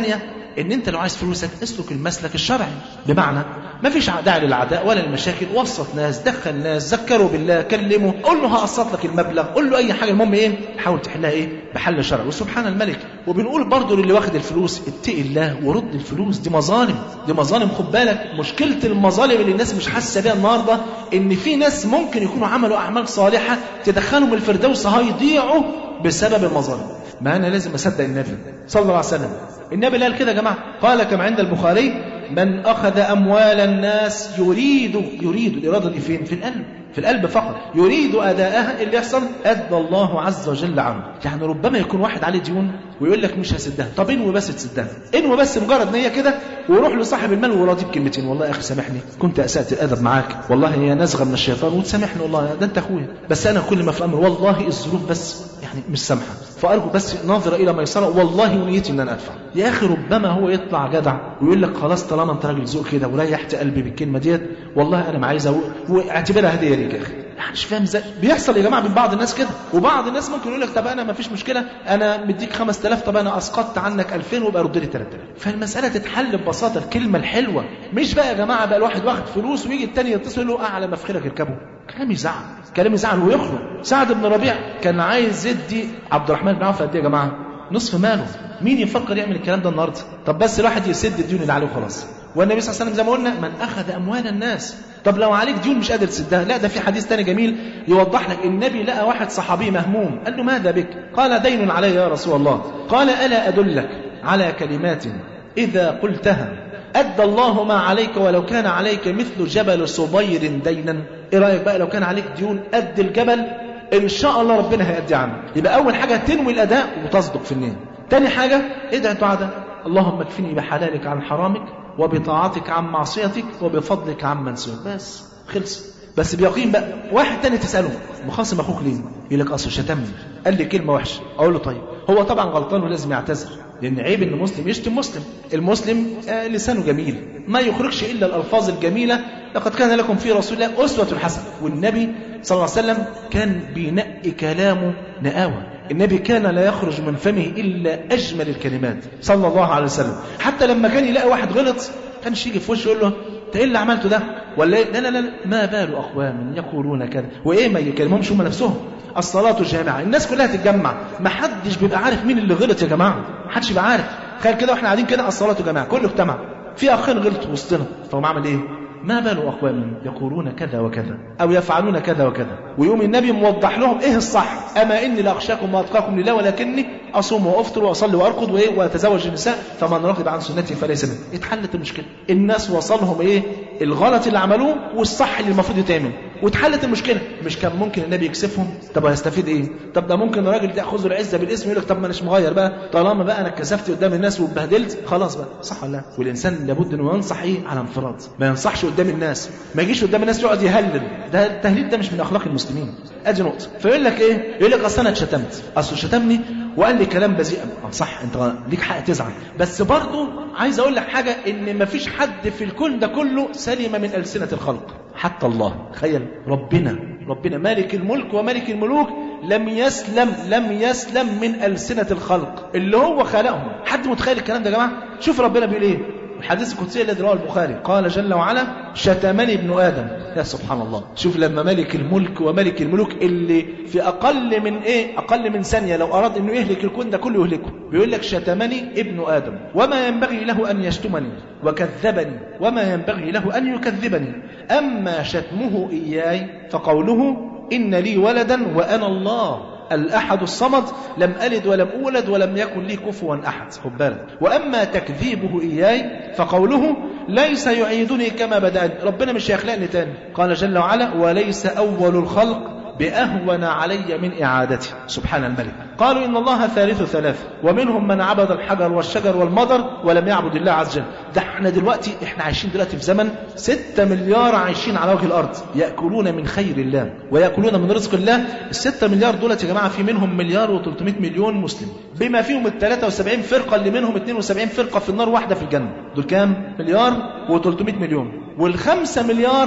ان انت لو عايز فلوسك اسلك المسلك الشرعي بمعنى ما فيش داعي للعداء ولا المشاكل وسط ناس دخل ناس ذكروا بالله كلمه قول له هقسط لك المبلغ قول له اي حاجه المهم ايه حاول تحلها ايه بحل شرعي وسبحان الملك وبنقول برضه للي واخد الفلوس اتقي الله ورد الفلوس دي مظالم دي مظالم خد بالك مشكله المظالم اللي الناس مش حاسه بيها النهارده ان في ناس ممكن يكونوا عملوا اعمال صالحه تدخلهم الفردوس هيضيعوا بسبب المظالم ما انا لازم اصدق النبي صلى الله عليه وسلم النبي قال كده يا جماعه قال كما عند البخاري من اخذ اموال الناس يريد يريد الاراده دي فين في القلب في القلب فقط يريد اداءها اللي يحصل ادى الله عز وجل عنه يعني ربما يكون واحد عليه ديون ويقول لك مش هسدها طب انوي بس تسدها انوي بس مجرد نيه كده وروح لصاحب المال وراضي بكلمتين والله يا اخي سامحني كنت اسات الادب معاك والله هي نزغه من الشيطان وتسامحني والله ده انت اخويا بس انا كل ما في الامر والله الظروف بس يعني مش سامحه فارجو بس ناظر الى ميسره والله ونيتي ان انا ادفع يا اخي ربما هو يطلع جدع ويقول لك خلاص طالما انت راجل ذوق كده وريحت قلبي بالكلمه ديت والله انا ما عايز واعتبرها هديه ليك يا اخي يعني مش فاهم ازاي بيحصل يا جماعه من بعض الناس كده وبعض الناس ممكن يقول لك طب انا ما فيش مشكله انا مديك 5000 طب انا اسقطت عنك 2000 وبقى رد لي 3000 فالمساله تتحل ببساطه الكلمه الحلوه مش بقى يا جماعه بقى الواحد واخد فلوس ويجي الثاني يتصل له اعلى مفخرك اركبه كلام يزعل كلام يزعل ويخرج سعد بن ربيع كان عايز يدي عبد الرحمن بن عوف قد ايه يا جماعه نصف ماله مين يفكر يعمل الكلام ده النهارده طب بس الواحد يسد الديون اللي عليه وخلاص والنبي صلى الله عليه وسلم زي ما قلنا من اخذ اموال الناس طب لو عليك ديون مش قادر تسدها لا ده في حديث تاني جميل يوضح لك النبي لقى واحد صحابي مهموم قال له ماذا بك قال دين علي يا رسول الله قال الا ادلك على كلمات اذا قلتها أدى الله ما عليك ولو كان عليك مثل جبل صبير دينا إيه رأيك بقى لو كان عليك ديون قد الجبل إن شاء الله ربنا هيأدي عنك يبقى أول حاجة تنوي الأداء وتصدق في النية تاني حاجة ادعي دعاء اللهم اكفني بحلالك عن حرامك وبطاعتك عن معصيتك وبفضلك عن من سواك بس خلص بس بيقين بقى واحد تاني تسأله مخاصم أخوك ليه يقول لك أصل شتمني قال لي كلمة وحشة أقول له طيب هو طبعا غلطان ولازم يعتذر لأن عيب إن مسلم يشتم مسلم المسلم آه لسانه جميل ما يخرجش إلا الألفاظ الجميلة لقد كان لكم في رسول الله أسوة حسنة والنبي صلى الله عليه وسلم كان بينقي كلامه نقاوة النبي كان لا يخرج من فمه إلا أجمل الكلمات صلى الله عليه وسلم حتى لما كان يلاقي واحد غلط كانش يجي في وشه يقول له انت ايه اللي عملته ده ولا إيه؟ لا لا لا ما بال اقوام يقولون كذا وايه ما يكلمهمش هم نفسهم الصلاة جامعة الناس كلها تتجمع ما حدش بيبقى عارف مين اللي غلط يا جماعة ما حدش بيبقى عارف تخيل كده واحنا قاعدين كده الصلاة جامعة كله اجتمع في اخين غلطوا وسطنا فهم عمل ايه ما بال أقوام يقولون كذا وكذا أو يفعلون كذا وكذا ويوم النبي موضح لهم إيه الصح أما إني لأخشاكم وأتقاكم لله ولكني أصوم وأفطر وأصلي وأرقد وإيه وأتزوج النساء فمن رغب عن سنتي فليس مني اتحلت المشكلة الناس وصلهم إيه الغلط اللي عملوه والصح اللي المفروض يتعمل واتحلت المشكلة مش كان ممكن النبي يكسفهم طب هيستفيد ايه طب ده ممكن الراجل تاخذ العزة بالاسم يقول لك طب ما اناش مغير بقى طالما بقى انا اتكسفت قدام الناس واتبهدلت خلاص بقى صح ولا لا والانسان لابد انه ينصح ايه على انفراد ما ينصحش قدام الناس ما يجيش قدام الناس يقعد يهلل ده التهليل ده مش من اخلاق المسلمين ادي نقطه فيقول لك ايه يقول لك اصل انا اتشتمت اصل شتمني وقال لي كلام بذيء صح انت ليك حق تزعل بس برضه عايز اقول لك حاجه ان ما فيش حد في الكون ده كله سلم من السنه الخلق حتى الله تخيل ربنا ربنا مالك الملك وملك الملوك لم يسلم لم يسلم من ألسنة الخلق اللي هو خلقهم حد متخيل الكلام ده يا جماعة شوف ربنا بيقول ايه الحديث القدسي الذي رواه البخاري قال جل وعلا شتمني ابن آدم يا سبحان الله شوف لما ملك الملك وملك الملوك اللي في أقل من إيه أقل من ثانية لو أراد أنه يهلك الكون ده كله يهلكه بيقول لك شتمني ابن آدم وما ينبغي له أن يشتمني وكذبني وما ينبغي له أن يكذبني أما شتمه إياي فقوله إن لي ولدا وأنا الله الأحد الصمد لم ألد ولم أولد ولم يكن لي كفوا أحد خد بالك وأما تكذيبه إياي فقوله ليس يعيدني كما بدأني ربنا مش هيخلقني تاني قال جل وعلا وليس أول الخلق بأهون علي من إعادتي سبحان الملك قالوا إن الله ثالث ثلاثة ومنهم من عبد الحجر والشجر والمضر ولم يعبد الله عز وجل ده احنا دلوقتي احنا عايشين دلوقتي في زمن ستة مليار عايشين على وجه الأرض يأكلون من خير الله ويأكلون من رزق الله الستة مليار دولت يا جماعة في منهم مليار و300 مليون مسلم بما فيهم ال 73 فرقة اللي منهم 72 فرقة في النار واحدة في الجنة دول كام مليار و300 مليون والخمسة مليار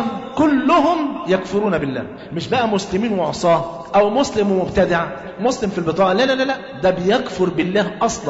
كلهم يكفرون بالله مش بقى مسلمين وعصاه أو مسلم ومبتدع مسلم في البطاقة لا لا لا لا ده بيكفر بالله أصلا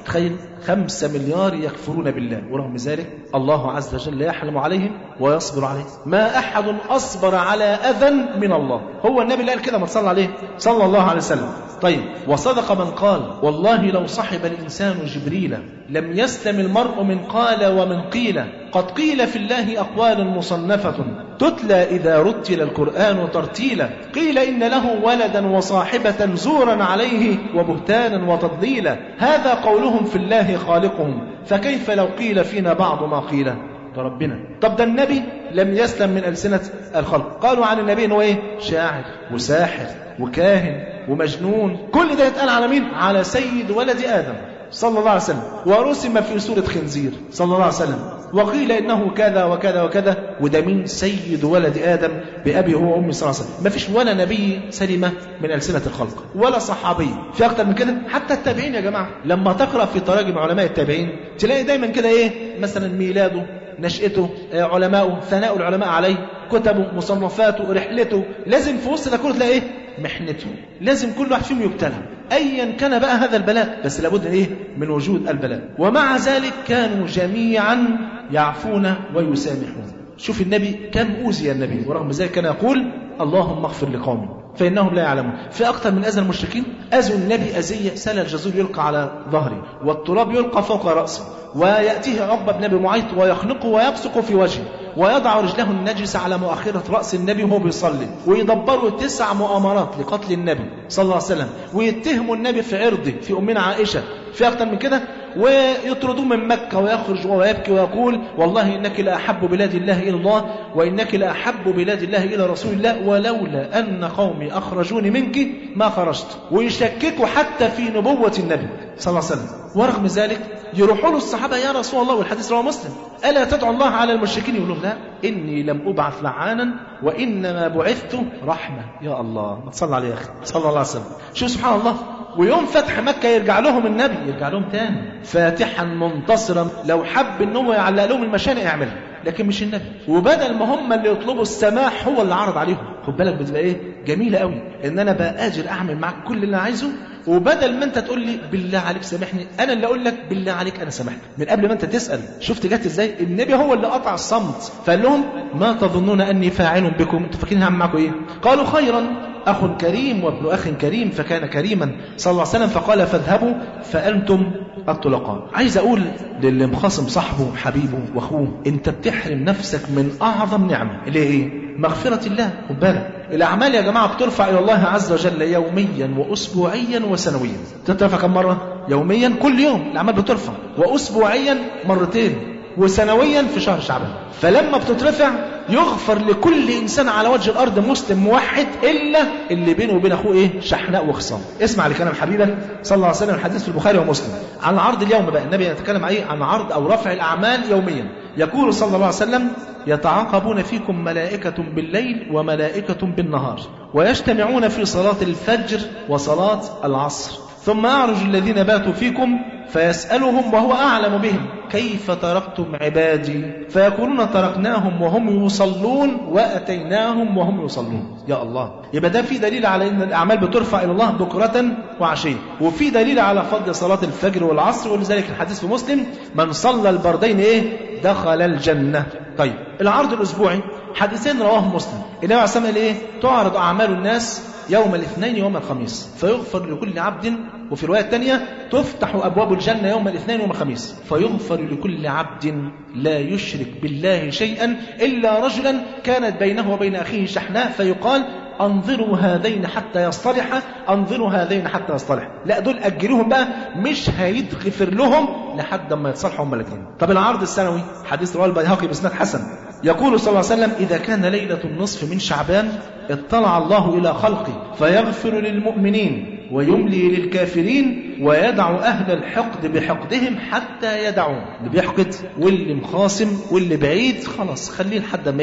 تخيل خمسة مليار يكفرون بالله ورغم ذلك الله عز وجل يحلم عليهم ويصبر عليهم ما أحد أصبر على أذى من الله هو النبي اللي قال كده ما تصلى عليه صلى الله عليه وسلم طيب وصدق من قال والله لو صحب الإنسان جبريل لم يسلم المرء من قال ومن قيل قد قيل في الله أقوال مصنفة تتلى إذا رتل القرآن ترتيلا قيل إن له ولدا وصاحبة زورا عليه وبهتانا وتضليلا هذا قولهم في الله خالقهم فكيف لو قيل فينا بعض ما قيل ده ربنا طب ده النبي لم يسلم من ألسنة الخلق قالوا عن النبي انه ايه شاعر وساحر وكاهن ومجنون كل ده يتقال على مين على سيد ولد آدم صلى الله عليه وسلم ورسم في سورة خنزير صلى الله عليه وسلم وقيل إنه كذا وكذا وكذا وده مين سيد ولد آدم بأبي هو وأمي صلى الله عليه وسلم ما فيش ولا نبي سلمة من ألسنة الخلق ولا صحابي في أكتر من كده حتى التابعين يا جماعة لما تقرأ في تراجم علماء التابعين تلاقي دايما كده إيه مثلا ميلاده نشأته علماءه ثناء العلماء عليه كتبه مصنفاته رحلته لازم في وسط ده كله تلاقي ايه محنته لازم كل واحد فيهم يبتلى ايا كان بقى هذا البلاء بس لابد ايه من وجود البلاء ومع ذلك كانوا جميعا يعفون ويسامحون شوف النبي كم أوذي النبي ورغم ذلك كان يقول اللهم اغفر لقومي فإنهم لا يعلمون في أكثر من أذى المشركين أذوا النبي أذية سال الجزور يلقى على ظهره والتراب يلقى فوق رأسه ويأتيه عقبة بن أبي معيط ويخنقه ويبصق في وجهه ويضع رجله النجس على مؤخرة رأس النبي وهو بيصلي ويدبروا تسع مؤامرات لقتل النبي صلى الله عليه وسلم ويتهموا النبي في عرضه في أمنا عائشة في أكثر من كده ويطردوه من مكة ويخرج ويبكي ويقول والله إنك لأحب بلاد الله إلى الله وإنك لأحب بلاد الله إلى رسول الله ولولا أن قومي أخرجوني منك ما خرجت ويشككوا حتى في نبوة النبي صلى الله عليه وسلم ورغم ذلك يروحوا له الصحابة يا رسول الله والحديث رواه مسلم ألا تدعو الله على المشركين يقولوا لا إني لم أبعث لعانا وإنما بعثت رحمة يا الله ما تصلى عليه يا أخي صلى الله عليه وسلم شوف سبحان الله ويوم فتح مكة يرجع لهم النبي يرجع لهم تاني فاتحا منتصرا لو حب ان هو يعلق لهم المشانق يعملها لكن مش النبي وبدل ما هم اللي يطلبوا السماح هو اللي عرض عليهم خد بالك بتبقى ايه جميله قوي ان انا بقى اجر اعمل معاك كل اللي انا عايزه وبدل ما انت تقول لي بالله عليك سامحني انا اللي اقول لك بالله عليك انا سامحك من قبل ما انت تسال شفت جت ازاي النبي هو اللي قطع الصمت فقال لهم ما تظنون اني فاعل بكم انتوا فاكرين هعمل معاكم ايه قالوا خيرا أخ كريم وابن أخ كريم فكان كريما صلى الله عليه وسلم فقال فاذهبوا فأنتم الطلقاء عايز أقول للي مخاصم صاحبه حبيبه وأخوه أنت بتحرم نفسك من أعظم نعمة اللي هي إيه؟ مغفرة الله خد بالك الأعمال يا جماعة بترفع إلى الله عز وجل يوميا وأسبوعيا وسنويا ترفع كم مرة؟ يوميا كل يوم الأعمال بترفع وأسبوعيا مرتين وسنويا في شهر شعبان فلما بتترفع يغفر لكل إنسان على وجه الأرض مسلم موحد إلا اللي بينه وبين أخوه إيه شحناء وخصام اسمع لكلام حبيبك صلى الله عليه وسلم الحديث في البخاري ومسلم عن عرض اليوم بقى النبي يتكلم عليه عن عرض أو رفع الأعمال يوميا يقول صلى الله عليه وسلم يتعاقبون فيكم ملائكة بالليل وملائكة بالنهار ويجتمعون في صلاة الفجر وصلاة العصر ثم أعرج الذين باتوا فيكم فيسألهم وهو أعلم بهم كيف تركتم عبادي فيقولون تركناهم وهم يصلون وأتيناهم وهم يصلون يا الله يبقى ده في دليل على أن الأعمال بترفع إلى الله بكرة وعشية وفي دليل على فضل صلاة الفجر والعصر ولذلك الحديث في مسلم من صلى البردين إيه دخل الجنة طيب العرض الأسبوعي حديثين رواه مسلم النبي عليه الصلاة والسلام إيه تعرض أعمال الناس يوم الاثنين يوم الخميس فيغفر لكل عبد وفي رواية تانية تفتح أبواب الجنة يوم الاثنين يوم الخميس فيغفر لكل عبد لا يشرك بالله شيئا إلا رجلا كانت بينه وبين أخيه شحناء فيقال أنظروا هذين حتى يصطلحا أنظروا هذين حتى يصطلحا لا دول أجلوهم بقى مش هيتغفر لهم لحد ما يتصالحوا هم الاثنين طب العرض السنوي حديث رواه البيهقي بإسناد حسن يقول صلى الله عليه وسلم إذا كان ليلة النصف من شعبان اطلع الله إلى خلقه فيغفر للمؤمنين ويملي للكافرين ويدع أهل الحقد بحقدهم حتى يدعون اللي بيحقد واللي مخاصم واللي بعيد خلاص خليه لحد ما إيه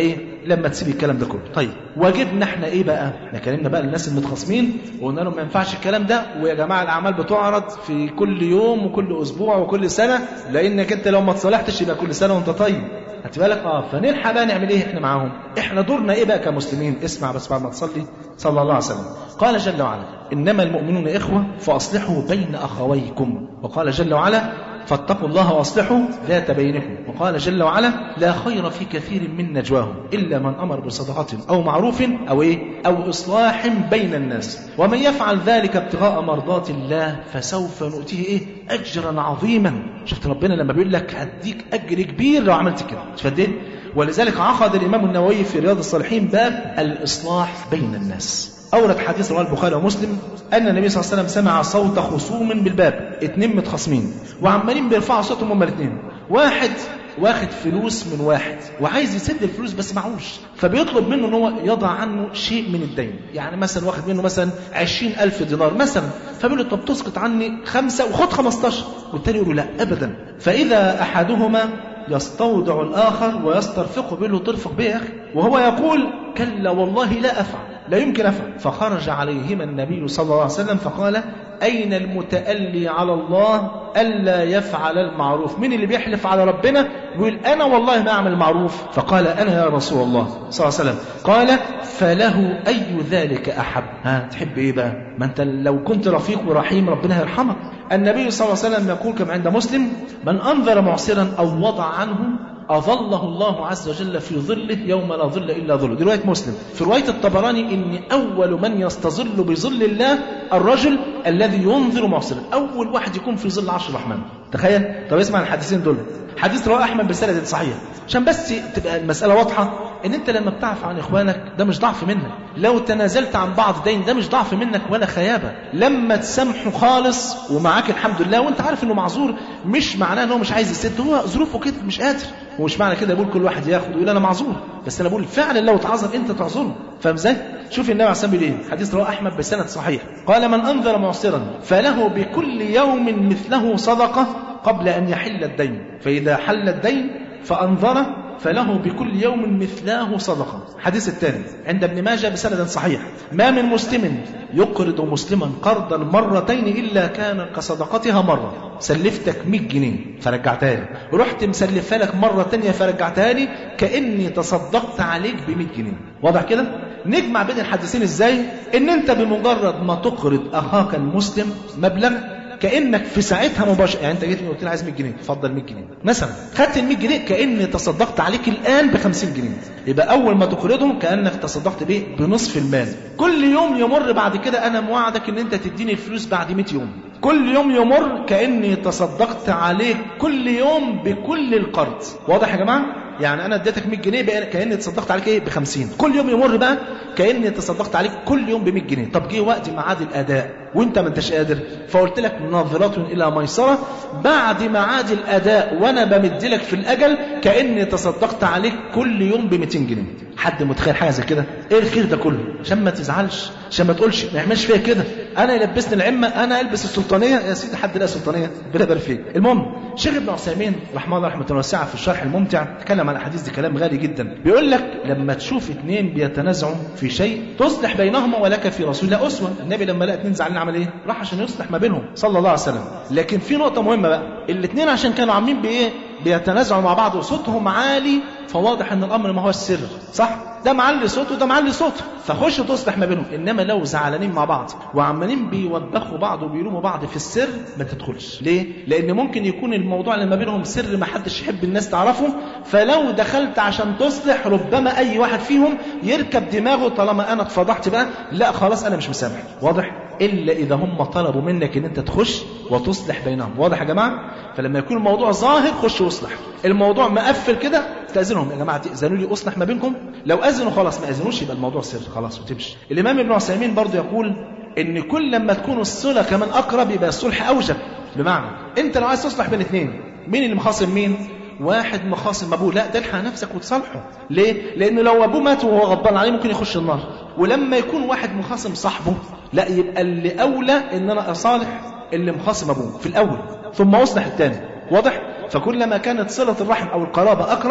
لما تسيب الكلام ده كله طيب واجبنا احنا ايه بقى احنا كلمنا بقى للناس المتخاصمين وقلنا لهم ما ينفعش الكلام ده ويا جماعه الاعمال بتعرض في كل يوم وكل اسبوع وكل سنه لانك انت لو ما تصالحتش يبقى كل سنه وانت طيب خدت بالك اه فنلحق بقى نعمل ايه احنا معاهم احنا دورنا ايه بقى كمسلمين اسمع بس بعد ما تصلي صلى الله عليه وسلم قال جل وعلا انما المؤمنون اخوه فاصلحوا بين اخويكم وقال جل وعلا فاتقوا الله واصلحوا ذات بينكم وقال جل وعلا لا خير في كثير من نجواهم الا من امر بصدقه او معروف او ايه او اصلاح بين الناس ومن يفعل ذلك ابتغاء مرضات الله فسوف نؤتيه ايه اجرا عظيما شفت ربنا لما بيقول لك هديك اجر كبير لو عملت كده فدين ولذلك عقد الامام النووي في رياض الصالحين باب الاصلاح بين الناس أورد حديث رواه البخاري ومسلم أن النبي صلى الله عليه وسلم سمع صوت خصوم بالباب اتنين متخاصمين وعمالين بيرفعوا صوتهم هما الاثنين واحد واخد فلوس من واحد وعايز يسد الفلوس بس معهوش فبيطلب منه ان هو يضع عنه شيء من الدين يعني مثلا واخد منه مثلا عشرين ألف دينار مثلا فبيقول له طب تسقط عني خمسة وخد خمستاشر والتاني يقول له لا أبدا فإذا أحدهما يستودع الآخر ويسترفقه بيقول له ترفق بيه يا أخي وهو يقول كلا والله لا أفعل لا يمكن أفعل فخرج عليهما النبي صلى الله عليه وسلم فقال أين المتألي على الله ألا يفعل المعروف من اللي بيحلف على ربنا ويقول أنا والله ما أعمل المعروف فقال أنا يا رسول الله صلى الله عليه وسلم قال فله أي ذلك أحب ها تحب إيه بقى ما أنت لو كنت رفيق ورحيم ربنا يرحمك النبي صلى الله عليه وسلم يقول كما عند مسلم من أنذر معسرا أو وضع عنه أظله الله عز وجل في ظله يوم لا ظل إلا ظله دي رواية مسلم في رواية الطبراني إن أول من يستظل بظل الله الرجل الذي ينذر معسرا أول واحد يكون في ظل عرش الرحمن تخيل طب اسمع الحديثين دول حديث رواه أحمد بسند صحيح عشان بس تبقى المسألة واضحة ان انت لما بتعفى عن اخوانك ده مش ضعف منك لو تنازلت عن بعض دين ده مش ضعف منك ولا خيابة لما تسامحه خالص ومعاك الحمد لله وانت عارف انه معذور مش معناه انه مش عايز يسد هو ظروفه كده مش قادر ومش معنى كده يقول كل واحد ياخد ويقول انا معذور بس انا بقول فعلا لو اتعذر انت تعذره فاهم ازاي شوف النبي عليه الصلاه والسلام ايه حديث رواه احمد بسند صحيح قال من انذر معسرا فله بكل يوم مثله صدقه قبل ان يحل الدين فاذا حل الدين فانظره فله بكل يوم مثلاه صدقة حديث الثاني عند ابن ماجه بسند صحيح ما من مسلم يقرض مسلما قرضا مرتين إلا كان كصدقتها مرة سلفتك 100 جنيه فرجعتها لي رحت مسلفها لك مرة تانية فرجعتها لي كأني تصدقت عليك ب 100 جنيه واضح كده نجمع بين الحديثين ازاي ان انت بمجرد ما تقرض اخاك المسلم مبلغ كانك في ساعتها مباشره يعني انت جيت قلت لي عايز 100 جنيه اتفضل 100 جنيه مثلا خدت ال 100 جنيه كاني تصدقت عليك الان ب 50 جنيه يبقى اول ما تقرضهم كانك تصدقت بايه بنصف المال كل يوم يمر بعد كده انا موعدك ان انت تديني الفلوس بعد 100 يوم كل يوم يمر كاني تصدقت عليك كل يوم بكل القرض واضح يا جماعه يعني انا اديتك 100 جنيه بقى كاني تصدقت عليك ايه ب 50 كل يوم يمر بقى كاني تصدقت عليك كل يوم ب 100 جنيه طب جه وقت ميعاد الاداء وانت ما انتش قادر فقلت لك ناظره الى ميسره بعد ميعاد الاداء وانا بمد لك في الاجل كاني تصدقت عليك كل يوم ب 200 جنيه حد متخيل حاجه زي كده ايه الخير ده كله عشان ما تزعلش عشان ما تقولش ما يعملش فيا كده انا يلبسني العمه انا البس السلطانيه يا سيدي حد لا سلطانيه ربنا يبارك فيك المهم شيخ ابن عثيمين رحمه الله رحمه واسعه في الشرح الممتع تكلم عن الاحاديث دي كلام غالي جدا بيقول لك لما تشوف اثنين بيتنازعوا في شيء تصلح بينهما ولك في رسول الله اسوه النبي لما لقى اثنين زعلانين عمل ايه راح عشان يصلح ما بينهم صلى الله عليه وسلم لكن في نقطه مهمه بقى الاثنين عشان كانوا عاملين بايه بيتنازعوا مع بعض وصوتهم عالي فواضح ان الامر ما هو السر صح ده معلي صوته وده معلي صوته فخش تصلح ما بينهم انما لو زعلانين مع بعض وعمالين بيوبخوا بعض وبيلوموا بعض في السر ما تدخلش ليه لان ممكن يكون الموضوع اللي ما بينهم سر ما حدش يحب الناس تعرفه فلو دخلت عشان تصلح ربما اي واحد فيهم يركب دماغه طالما انا اتفضحت بقى لا خلاص انا مش مسامح واضح الا اذا هم طلبوا منك ان انت تخش وتصلح بينهم واضح يا جماعه فلما يكون الموضوع ظاهر خش واصلح الموضوع مقفل كده تاذنهم يا جماعه تاذنوا لي اصلح ما بينكم لو اذنوا خلاص ما اذنوش يبقى الموضوع سر خلاص وتمشي الامام ابن عثيمين برضه يقول ان كل لما تكون الصله كمان اقرب يبقى الصلح اوجب بمعنى انت لو عايز تصلح بين اثنين مين اللي مخاصم مين واحد مخاصم ابوه لا تلحق نفسك وتصالحه ليه لانه لو ابوه مات وهو غضبان عليه ممكن يخش النار ولما يكون واحد مخاصم صاحبه لا يبقى اللي اولى ان انا اصالح اللي مخاصم ابوه في الاول ثم اصلح الثاني واضح فكلما كانت صلة الرحم أو القرابة أقرب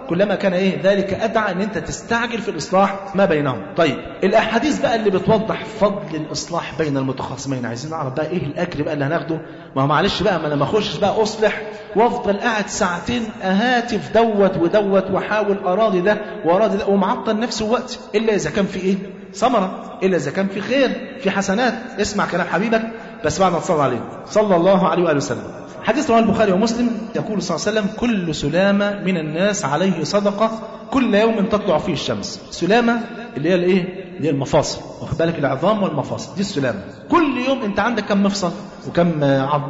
كلما كان ايه ذلك ادعى ان انت تستعجل في الاصلاح ما بينهم طيب الاحاديث بقى اللي بتوضح فضل الاصلاح بين المتخاصمين عايزين نعرف بقى ايه الاجر بقى اللي هناخده ما هو معلش بقى ما انا ما اخشش بقى اصلح وافضل قاعد ساعتين اهاتف دوت ودوت واحاول اراضي ده واراضي ده ومعطل نفسي وقتي الا اذا كان في ايه ثمره الا اذا كان في خير في حسنات اسمع كلام حبيبك بس بعد ما تصلي عليه صلى الله عليه واله وسلم حديث رواه البخاري ومسلم يقول صلى الله عليه وسلم كل سلامة من الناس عليه صدقة كل يوم تطلع فيه الشمس سلامة اللي هي الايه اللي هي المفاصل واخد بالك العظام والمفاصل دي السلامة كل يوم انت عندك كم مفصل وكم عظم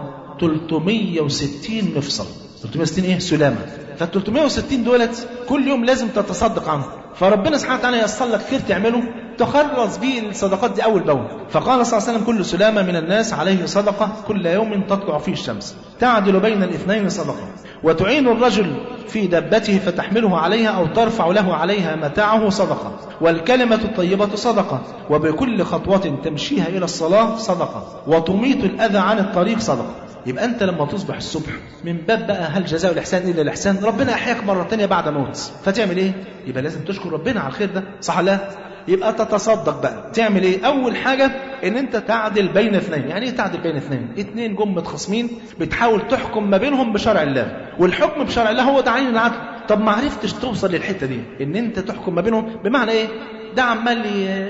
360 مفصل 360 ايه سلامة فال 360 دولت كل يوم لازم تتصدق عنهم فربنا سبحانه وتعالى ييسر لك خير تعمله تخلص بيه الصدقات دي أول بأول فقال صلى الله عليه وسلم كل سلامة من الناس عليه صدقة كل يوم تطلع فيه الشمس تعدل بين الاثنين صدقة وتعين الرجل في دبته فتحمله عليها أو ترفع له عليها متاعه صدقة والكلمة الطيبة صدقة وبكل خطوة تمشيها إلى الصلاة صدقة وتميت الأذى عن الطريق صدقة يبقى أنت لما تصبح الصبح من باب بقى هل جزاء الإحسان إلا الإحسان ربنا أحياك مرة تانية بعد موت فتعمل إيه؟ يبقى لازم تشكر ربنا على الخير ده صح لا؟ يبقى تتصدق بقى تعمل ايه اول حاجة ان انت تعدل بين اثنين يعني ايه تعدل بين اثنين اثنين جم متخاصمين بتحاول تحكم ما بينهم بشرع الله والحكم بشرع الله هو ده عين العدل طب ما عرفتش توصل للحتة دي ان انت تحكم ما بينهم بمعنى ايه ده عمال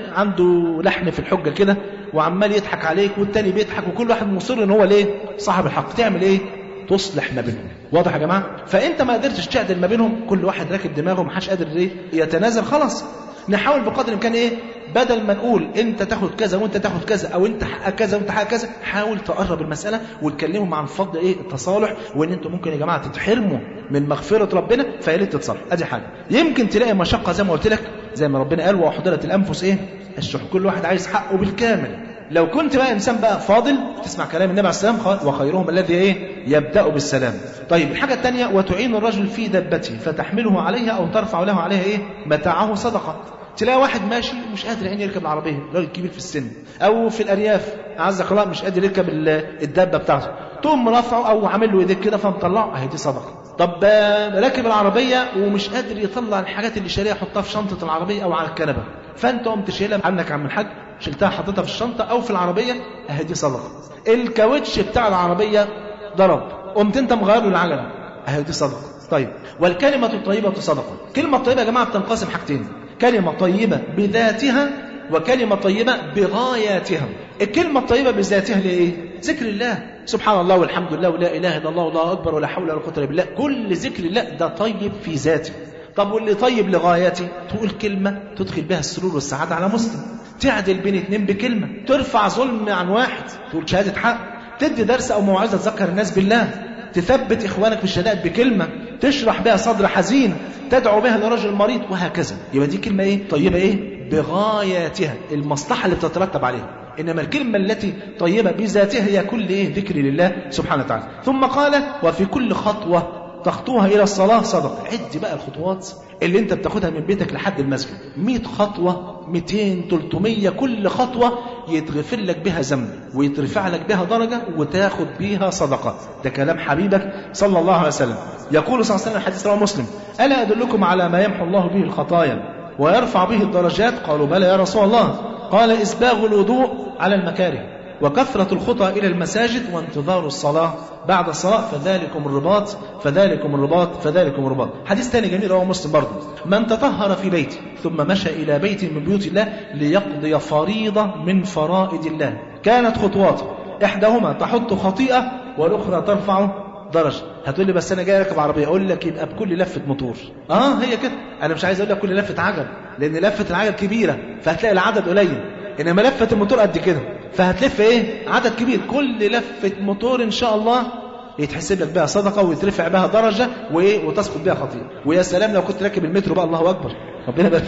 عنده لحن في الحجة كده وعمال يضحك عليك والتاني بيضحك وكل واحد مصر ان هو ليه صاحب الحق تعمل ايه تصلح ما بينهم واضح يا جماعة فانت ما قدرتش تعدل ما بينهم كل واحد راكب دماغه محدش قادر ايه يتنازل خلاص نحاول بقدر الامكان ايه بدل ما نقول انت تاخد كذا وانت تاخد كذا او انت حقك كذا وانت حقك كذا حاول تقرب المساله وتكلمهم عن فضل ايه التصالح وان انتم ممكن يا جماعه تتحرموا من مغفره ربنا فيا ريت تتصالح ادي حاجه يمكن تلاقي مشقه زي ما قلت لك زي ما ربنا قال واحضرت الانفس ايه الشح كل واحد عايز حقه بالكامل لو كنت بقى انسان بقى فاضل تسمع كلام النبي عليه السلام وخيرهم الذي ايه يبدا بالسلام طيب الحاجه الثانيه وتعين الرجل في دبته فتحمله عليها او ترفع له عليها ايه متاعه صدقه تلاقي واحد ماشي ومش قادر يعني يركب العربيه راجل كبير في السن او في الارياف اعزك الله مش قادر يركب الدابه بتاعته تقوم مرفعه او عامل له ايديك كده فمطلعه اهي دي صدقه طب راكب العربيه ومش قادر يطلع الحاجات اللي شاريها يحطها في شنطه العربيه او على الكنبه فانت قمت شايلها عنك عم الحاج شلتها حطيتها في الشنطه او في العربيه اهي دي صدقه الكاوتش بتاع العربيه ضرب قمت انت مغير له العجله اهي دي صدقه طيب والكلمه الطيبه صدقه كلمه طيبه يا جماعه بتنقسم حاجتين كلمة طيبة بذاتها وكلمة طيبة بغاياتها الكلمة الطيبة بذاتها لإيه؟ ذكر الله سبحان الله والحمد لله ولا إله إلا الله والله أكبر ولا حول ولا قوة إلا بالله كل ذكر الله ده طيب في ذاته طب واللي طيب لغايته تقول كلمة تدخل بها السرور والسعادة على مسلم تعدل بين اتنين بكلمة ترفع ظلم عن واحد تقول شهادة حق تدي درس أو موعظة تذكر الناس بالله تثبت إخوانك في الشدائد بكلمة تشرح بها صدر حزين تدعو بها لرجل مريض وهكذا يبقى دي كلمة إيه طيبة إيه بغاياتها المصلحة اللي بتترتب عليها إنما الكلمة التي طيبة بذاتها هي كل إيه ذكر لله سبحانه وتعالى ثم قال وفي كل خطوة تخطوها إلى الصلاة صدقة عد بقى الخطوات اللي انت بتاخدها من بيتك لحد المسجد 100 خطوة 200 300 كل خطوة يتغفر لك بها ذنب ويترفع لك بها درجة وتاخد بيها صدقة ده كلام حبيبك صلى الله عليه وسلم يقول صلى الله عليه وسلم الحديث رواه مسلم ألا أدلكم على ما يمحو الله به الخطايا ويرفع به الدرجات قالوا بلى يا رسول الله قال إسباغ الوضوء على المكاره وكثرة الخطى إلى المساجد وانتظار الصلاة بعد الصلاة فذلكم الرباط فذلكم الرباط فذلكم الرباط حديث ثاني جميل رواه مسلم برضه من تطهر في بيته ثم مشى إلى بيت من بيوت الله ليقضي فريضة من فرائض الله كانت خطواته إحداهما تحط خطيئة والأخرى ترفع درجة هتقول لي بس أنا جاي راكب عربية أقول لك يبقى بكل لفة موتور آه هي كده أنا مش عايز أقول لك كل لفة عجل لأن لفة العجل كبيرة فهتلاقي العدد قليل إنما لفة الموتور قد كده فهتلف ايه عدد كبير كل لفة موتور ان شاء الله يتحسب لك بها صدقة ويترفع بها درجة وايه وتسقط بها خطيئة ويا سلام لو كنت راكب المترو بقى الله اكبر ربنا يبارك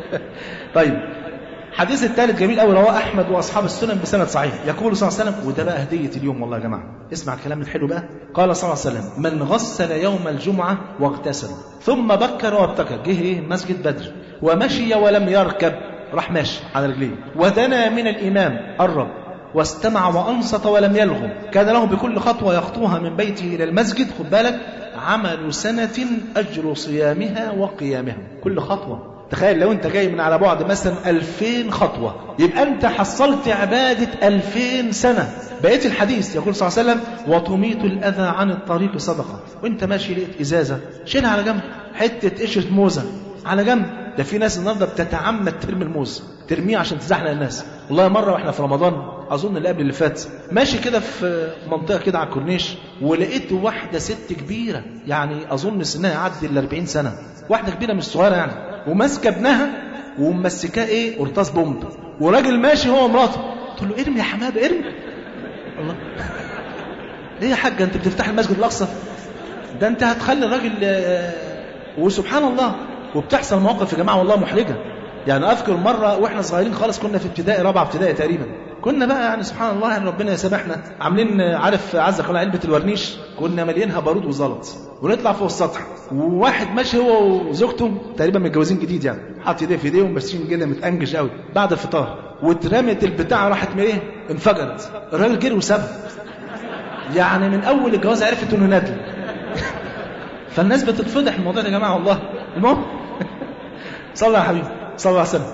طيب الحديث الثالث جميل قوي رواه احمد واصحاب السنن بسند صحيح يقول صلى الله عليه وسلم وده بقى هديه اليوم والله يا جماعه اسمع الكلام الحلو بقى قال صلى الله عليه وسلم من غسل يوم الجمعه واغتسل ثم بكر وابتكر جه ايه مسجد بدر ومشي ولم يركب راح ماشي على رجليه ودنا من الامام قرب واستمع وأنصت ولم يلغو كان له بكل خطوة يخطوها من بيته إلى المسجد خد بالك عمل سنة أجر صيامها وقيامها كل خطوة تخيل لو انت جاي من على بعد مثلا 2000 خطوة يبقى انت حصلت عبادة 2000 سنة بقيت الحديث يقول صلى الله عليه وسلم وتميت الأذى عن الطريق صدقة وانت ماشي لقيت إزازة شيلها على جنب حتة قشرة موزة على جنب ده في ناس النهارده بتتعمد ترمي الموز ترميه عشان تزحلق الناس والله مره واحنا في رمضان اظن اللي قبل اللي فات ماشي كده في منطقه كده على الكورنيش ولقيت واحده ست كبيره يعني اظن سنها يعدي ال 40 سنه واحده كبيره مش صغيره يعني وماسكه ابنها وممسكاه ايه قرطاس بومب وراجل ماشي هو ومراته تقول له ارمي يا حماده ارمي الله ايه يا حاجه انت بتفتح المسجد الاقصى ده انت هتخلي الراجل آه، وسبحان الله وبتحصل مواقف يا جماعه والله محرجه يعني اذكر مره واحنا صغيرين خالص كنا في ابتدائي رابعه ابتدائي تقريبا كنا بقى يعني سبحان الله يعني ربنا يسامحنا عاملين عارف عزك الله علبه الورنيش كنا مليانها بارود وزلط ونطلع فوق السطح وواحد ماشي هو وزوجته تقريبا متجوزين جديد يعني حاطط ايديه في ايديهم ماشيين كده متانجش قوي بعد الفطار واترمت البتاع راحت من ايه انفجرت الراجل جري وسابها يعني من اول الجواز عرفت انه ندل فالناس بتتفضح الموضوع ده يا جماعه والله المهم صلى على حبيبي صلى الله عليه وسلم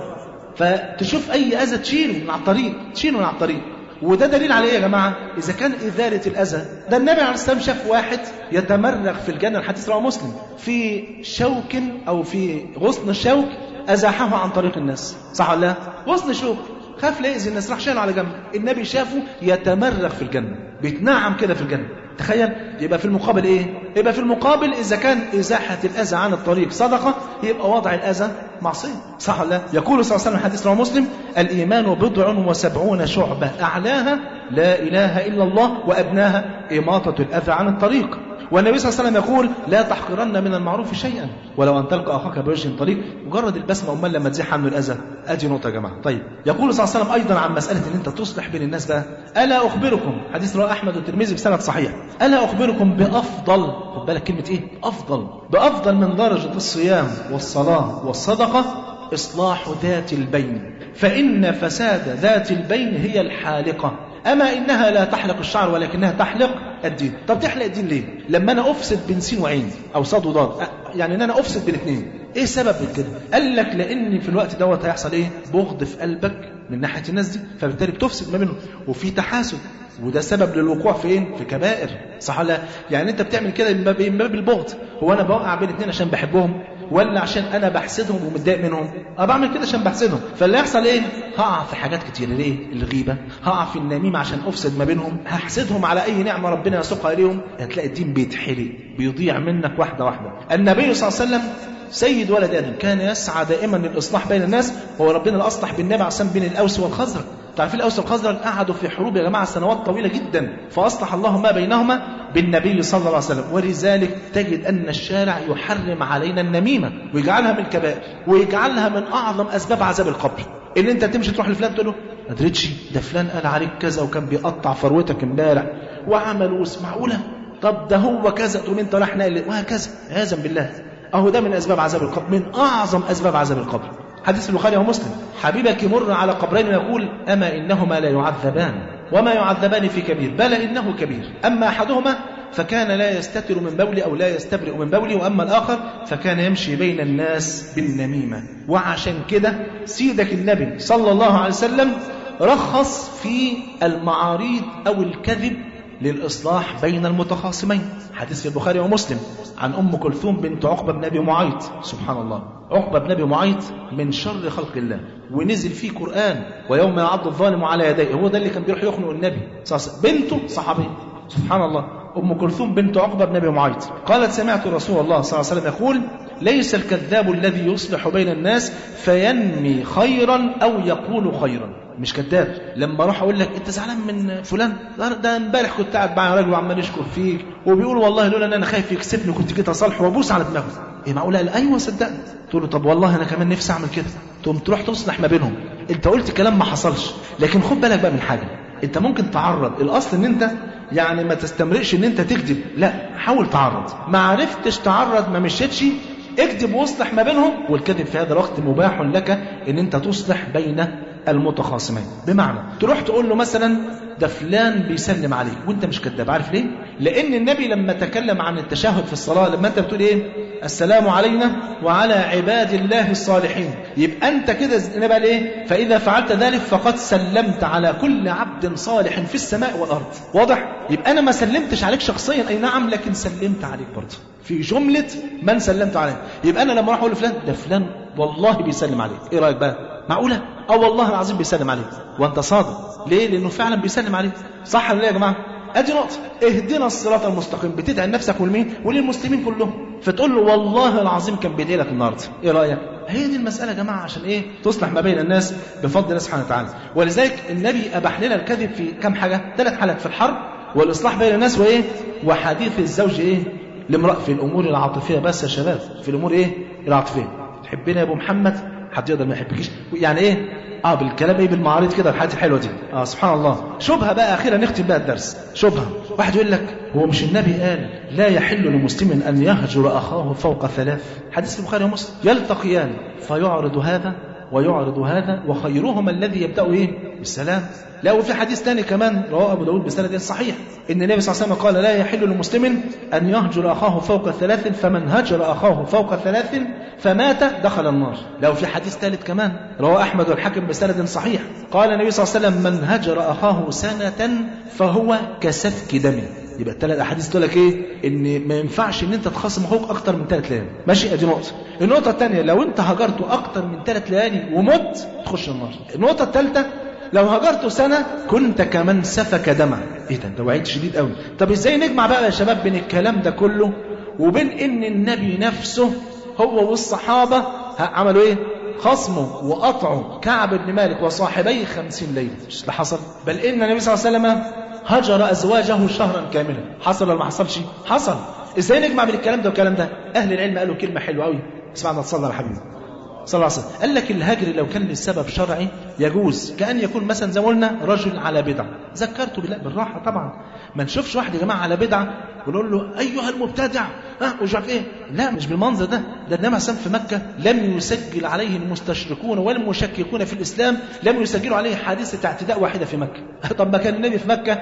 فتشوف اي اذى تشيله من على الطريق تشيله من على الطريق وده دليل على ايه يا جماعه اذا كان ازاله الاذى ده النبي عليه الصلاه والسلام شاف واحد يتمرغ في الجنه الحديث رواه مسلم في شوك او في غصن شوك ازاحه عن طريق الناس صح ولا لا غصن شوك خاف لا يأذي الناس راح شاله على جنب النبي شافه يتمرغ في الجنه بيتنعم كده في الجنه تخيل يبقى في المقابل ايه يبقى في المقابل اذا كان ازاحه الاذى عن الطريق صدقه يبقى وضع الاذى معصيه صح ولا لا يقول صلى الله عليه وسلم حديث رواه مسلم الايمان بضع وسبعون شعبه اعلاها لا اله الا الله وابناها اماطه الاذى عن الطريق والنبي صلى الله عليه وسلم يقول لا تحقرن من المعروف شيئا ولو ان تلقى اخاك بوجه طريق مجرد البسمه امال لما تزيح عنه الاذى ادي نقطه يا جماعه طيب يقول صلى الله عليه وسلم ايضا عن مساله ان انت تصلح بين الناس بقى الا اخبركم حديث رواه احمد والترمذي بسند صحيح الا اخبركم بافضل خد بالك كلمه ايه افضل بافضل من درجه الصيام والصلاه والصدقه اصلاح ذات البين فان فساد ذات البين هي الحالقه أما إنها لا تحلق الشعر ولكنها تحلق الدين طب تحلق الدين ليه لما أنا أفسد بين سين وعين أو صاد وضاد يعني إن أنا أفسد بين اثنين إيه السبب من كده قال لك لأن في الوقت دوت هيحصل إيه بغض في قلبك من ناحية الناس دي فبالتالي بتفسد ما بينهم وفي تحاسد وده سبب للوقوع في ايه؟ في كبائر صح ولا يعني انت بتعمل كده من باب من باب البغض هو انا بوقع بين اثنين عشان بحبهم ولا عشان انا بحسدهم ومتضايق منهم انا بعمل كده عشان بحسدهم فاللي يحصل ايه هقع في حاجات كتير ليه الغيبه هقع في النميمه عشان افسد ما بينهم هحسدهم على اي نعمه ربنا يسوقها اليهم هتلاقي الدين بيتحرق بيضيع منك واحده واحده النبي صلى الله عليه وسلم سيد ولد ادم كان يسعى دائما للاصلاح بين الناس هو ربنا اللي اصلح بالنبي عليه الصلاه بين الاوس والخزرج تعرفين الاوس والخزرج قعدوا في حروب يا جماعه سنوات طويله جدا فاصلح الله ما بينهما بالنبي صلى الله عليه وسلم ولذلك تجد ان الشارع يحرم علينا النميمه ويجعلها من الكبائر ويجعلها من اعظم اسباب عذاب القبر ان انت تمشي تروح لفلان تقول له ما ادريتش ده فلان قال عليك كذا وكان بيقطع فروتك امبارح وعمل واسمعوا طب ده هو كذا تقول انت راح نقل وهكذا عياذا بالله اهو ده من اسباب عذاب القبر من اعظم اسباب عذاب القبر حديث البخاري ومسلم حبيبك يمر على قبرين ويقول اما انهما لا يعذبان وما يعذبان في كبير بل انه كبير اما احدهما فكان لا يستتر من بولي او لا يستبرئ من بولي واما الاخر فكان يمشي بين الناس بالنميمه وعشان كده سيدك النبي صلى الله عليه وسلم رخص في المعاريض او الكذب للإصلاح بين المتخاصمين حديث في البخاري ومسلم عن أم كلثوم بنت عقبة بن أبي معيط سبحان الله عقبة بن أبي معيط من شر خلق الله ونزل فيه قرآن ويوم يعض الظالم على يديه هو ده اللي كان بيروح يخنق النبي بنته صحابية سبحان الله أم كلثوم بنت عقبة بن أبي معيط قالت سمعت رسول الله صلى الله عليه وسلم يقول ليس الكذاب الذي يصلح بين الناس فينمي خيرا أو يقول خيرا مش كذاب لما اروح اقول لك انت زعلان من فلان ده امبارح كنت قاعد معايا راجل وعمال يشكر فيك وبيقول والله لولا ان انا خايف يكسبني كنت جيت اصالحه وابوس على دماغه ايه معقول قال ايوه صدقني تقول له طب والله انا كمان نفسي اعمل كده تقوم تروح تصلح ما بينهم انت قلت كلام ما حصلش لكن خد بالك بقى من حاجه انت ممكن تعرض الاصل ان انت يعني ما تستمرئش ان انت تكذب لا حاول تعرض ما عرفتش تعرض ما مشيتش اكذب واصلح ما بينهم والكذب في هذا الوقت مباح لك ان انت تصلح بين المتخاصمين بمعنى تروح تقول له مثلا ده فلان بيسلم عليك وانت مش كذاب عارف ليه لان النبي لما تكلم عن التشهد في الصلاه لما انت بتقول ايه السلام علينا وعلى عباد الله الصالحين يبقى انت كده النبي قال ايه فاذا فعلت ذلك فقد سلمت على كل عبد صالح في السماء والارض واضح يبقى انا ما سلمتش عليك شخصيا اي نعم لكن سلمت عليك برضه في جمله من سلمت عليه يبقى انا لما اروح اقول لفلان ده فلان والله بيسلم عليك ايه رايك بقى معقوله اه والله العظيم بيسلم عليك وانت صادق ليه لانه فعلا بيسلم عليك صح ولا يا جماعه ادي نقطه اهدنا الصراط المستقيم بتدعي لنفسك ولمين وللمسلمين كلهم فتقول له والله العظيم كان بيدعي لك النهارده ايه رايك هي دي المسألة يا جماعة عشان إيه؟ تصلح ما بين الناس بفضل الله سبحانه وتعالى، ولذلك النبي أباح لنا الكذب في كم حاجة؟ ثلاث حالات في الحرب والإصلاح بين الناس وإيه؟ وحديث الزوج إيه؟ لامرأة في الأمور العاطفية بس يا شباب، في الأمور إيه؟ العاطفية. تحبنا يا أبو محمد؟ حد يقدر ما يحبكيش؟ يعني إيه؟ اه بالكلام ايه بالمعارض كده الحاجات الحلوه دي اه سبحان الله شبهه بقى اخيرا نختم بقى الدرس شبهه واحد يقول لك هو مش النبي قال لا يحل لمسلم ان يهجر اخاه فوق ثلاث حديث البخاري ومسلم يلتقيان فيعرض هذا ويعرض هذا وخيرهما الذي يبدا ايه بالسلام لا وفي حديث ثاني كمان رواه ابو داود بسند صحيح ان النبي صلى الله عليه وسلم قال لا يحل لمسلم ان يهجر اخاه فوق ثلاث فمن هجر اخاه فوق ثلاث فمات دخل النار لو في حديث ثالث كمان رواه احمد والحاكم بسند صحيح قال النبي صلى الله عليه وسلم من هجر اخاه سنه فهو كسفك دم يبقى الثلاث احاديث تقول لك ايه ان ما ينفعش ان انت تخاصم اخوك اكتر من ثلاث ليالي ماشي ادي نقطه النقطه الثانيه لو انت هجرته اكتر من ثلاث ليالي ومت تخش النار النقطه الثالثه لو هجرته سنة كنت كمن سفك دمه ايه ده ده وعيد شديد قوي طب ازاي نجمع بقى يا شباب بين الكلام ده كله وبين ان النبي نفسه هو والصحابة عملوا ايه خصموا وقطعوا كعب بن مالك وصاحبيه خمسين ليلة مش ده حصل بل ان النبي صلى الله عليه وسلم هجر ازواجه شهرا كاملا حصل ولا ما حصلش حصل ازاي نجمع بين الكلام ده والكلام ده اهل العلم قالوا كلمة حلوة قوي اسمعنا تصلى على حبيبي صلى الله عليه وسلم قال لك الهجر لو كان للسبب شرعي يجوز كأن يكون مثلا زي ما قلنا رجل على بدعة ذكرته بالله بالراحة طبعا ما نشوفش واحد يا جماعة على بدعة ونقول له أيها المبتدع ها ومش عارف إيه لا مش بالمنظر ده ده النبي عليه في مكة لم يسجل عليه المستشركون والمشككون في الإسلام لم يسجلوا عليه حادثة اعتداء واحدة في مكة طب ما كان النبي في مكة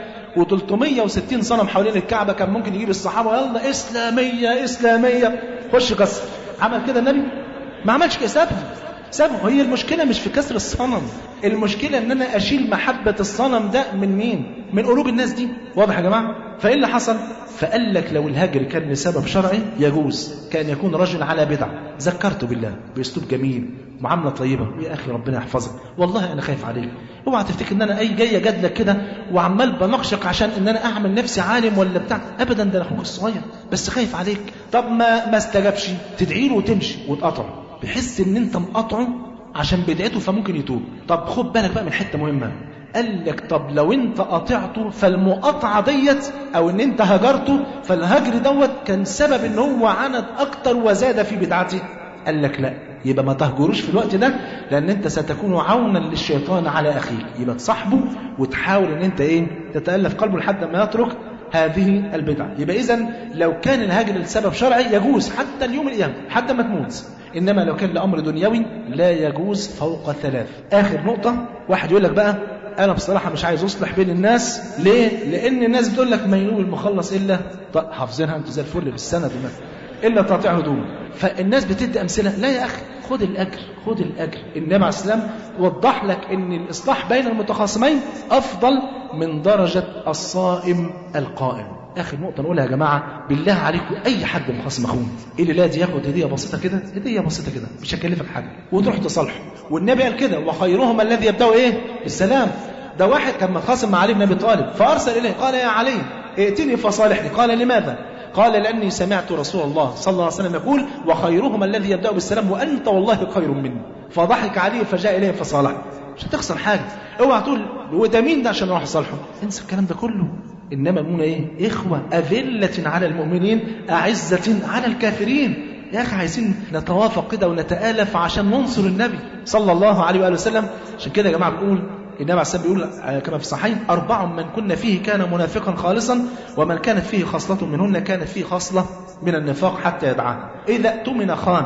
و360 صنم حوالين الكعبة كان ممكن يجيب الصحابة يلا إسلامية إسلامية خش كسر عمل كده النبي ما عملش كده سابها سابها هي المشكلة مش في كسر الصنم المشكلة ان انا اشيل محبة الصنم ده من مين من قلوب الناس دي واضح يا جماعة فايه اللي حصل فقال لك لو الهجر كان لسبب شرعي يجوز كان يكون رجل على بدعة ذكرته بالله باسلوب جميل معاملة طيبة يا أخي ربنا يحفظك والله أنا خايف عليك اوعى تفتكر ان انا اي جاي جادلك كده وعمال بنقشق عشان ان انا اعمل نفسي عالم ولا بتاع ابدا ده انا اخوك الصغير بس خايف عليك طب ما ما استجابش تدعي له وتمشي وتقطع بحس ان انت مقاطعه عشان بدعته فممكن يتوب طب خد بالك بقى من حته مهمه قال لك طب لو انت قاطعته فالمقاطعه ديت او ان انت هجرته فالهجر دوت كان سبب ان هو عند اكتر وزاد في بدعته قال لك لا يبقى ما تهجروش في الوقت ده لان انت ستكون عونا للشيطان على اخيك يبقى تصاحبه وتحاول ان انت ايه تتالف قلبه لحد ما يترك هذه البدعه يبقى اذا لو كان الهجر لسبب شرعي يجوز حتى اليوم القيامه حتى ما تموت انما لو كان لامر دنيوي لا يجوز فوق ثلاث اخر نقطه واحد يقول لك بقى انا بصراحه مش عايز اصلح بين الناس ليه لان الناس بتقول لك ما ينوي المخلص الا حافظينها انتوا زي الفل بالسند الا تقطيع هدوم فالناس بتدي امثله لا يا اخي خد الاجر خد الاجر النبي عليه السلام وضح لك ان الاصلاح بين المتخاصمين افضل من درجه الصائم القائم اخر نقطه نقولها يا جماعه بالله عليكم اي حد مخاصم اخوه ايه اللي لازم ياخد هديه بسيطه كده هديه بسيطه كده مش هكلفك حاجه وتروح تصالحه والنبي قال كده وخيرهم الذي يبدا ايه بالسلام ده واحد كان متخاصم مع علي بن ابي طالب فارسل اليه قال يا علي ائتني فصالحني قال لماذا قال لأني سمعت رسول الله صلى الله عليه وسلم يقول وخيرهم الذي يبدأ بالسلام وأنت والله خير مني فضحك عليه فجاء إليه فصالح مش هتخسر حاجة اوعى تقول وده مين ده عشان اروح اصالحه انسى الكلام ده كله انما المؤمنون ايه اخوه اذله على المؤمنين اعزه على الكافرين يا اخي عايزين نتوافق كده ونتالف عشان ننصر النبي صلى الله عليه واله وسلم عشان كده يا جماعه بنقول النبي عليه الصلاه بيقول كما في الصحيحين أربع من كنا فيه كان منافقا خالصا ومن كانت فيه خصلة منهن كانت فيه خصلة من النفاق حتى يدعاها إذا اؤتمن خان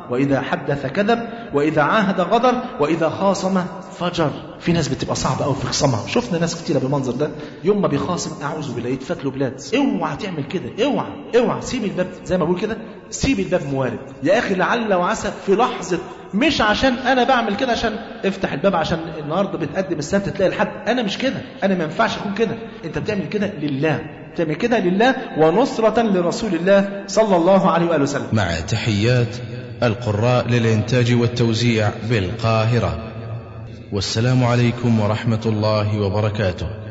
وإذا حدث كذب وإذا عاهد غدر وإذا خاصم فجر في ناس بتبقى صعبة أوي في خصامها شفنا ناس كتيرة بالمنظر ده يوم ما بيخاصم أعوذ بالله يتفات له بلاد اوعى تعمل كده اوعى اوعى سيب الباب زي ما بقول كده سيب الباب موارد يا أخي لعل وعسى في لحظة مش عشان انا بعمل كده عشان افتح الباب عشان النهارده بتقدم السبت تلاقي لحد انا مش كده انا ما ينفعش اكون كده انت بتعمل كده لله بتعمل كده لله ونصرة لرسول الله صلى الله عليه واله وسلم مع تحيات القراء للإنتاج والتوزيع بالقاهرة والسلام عليكم ورحمة الله وبركاته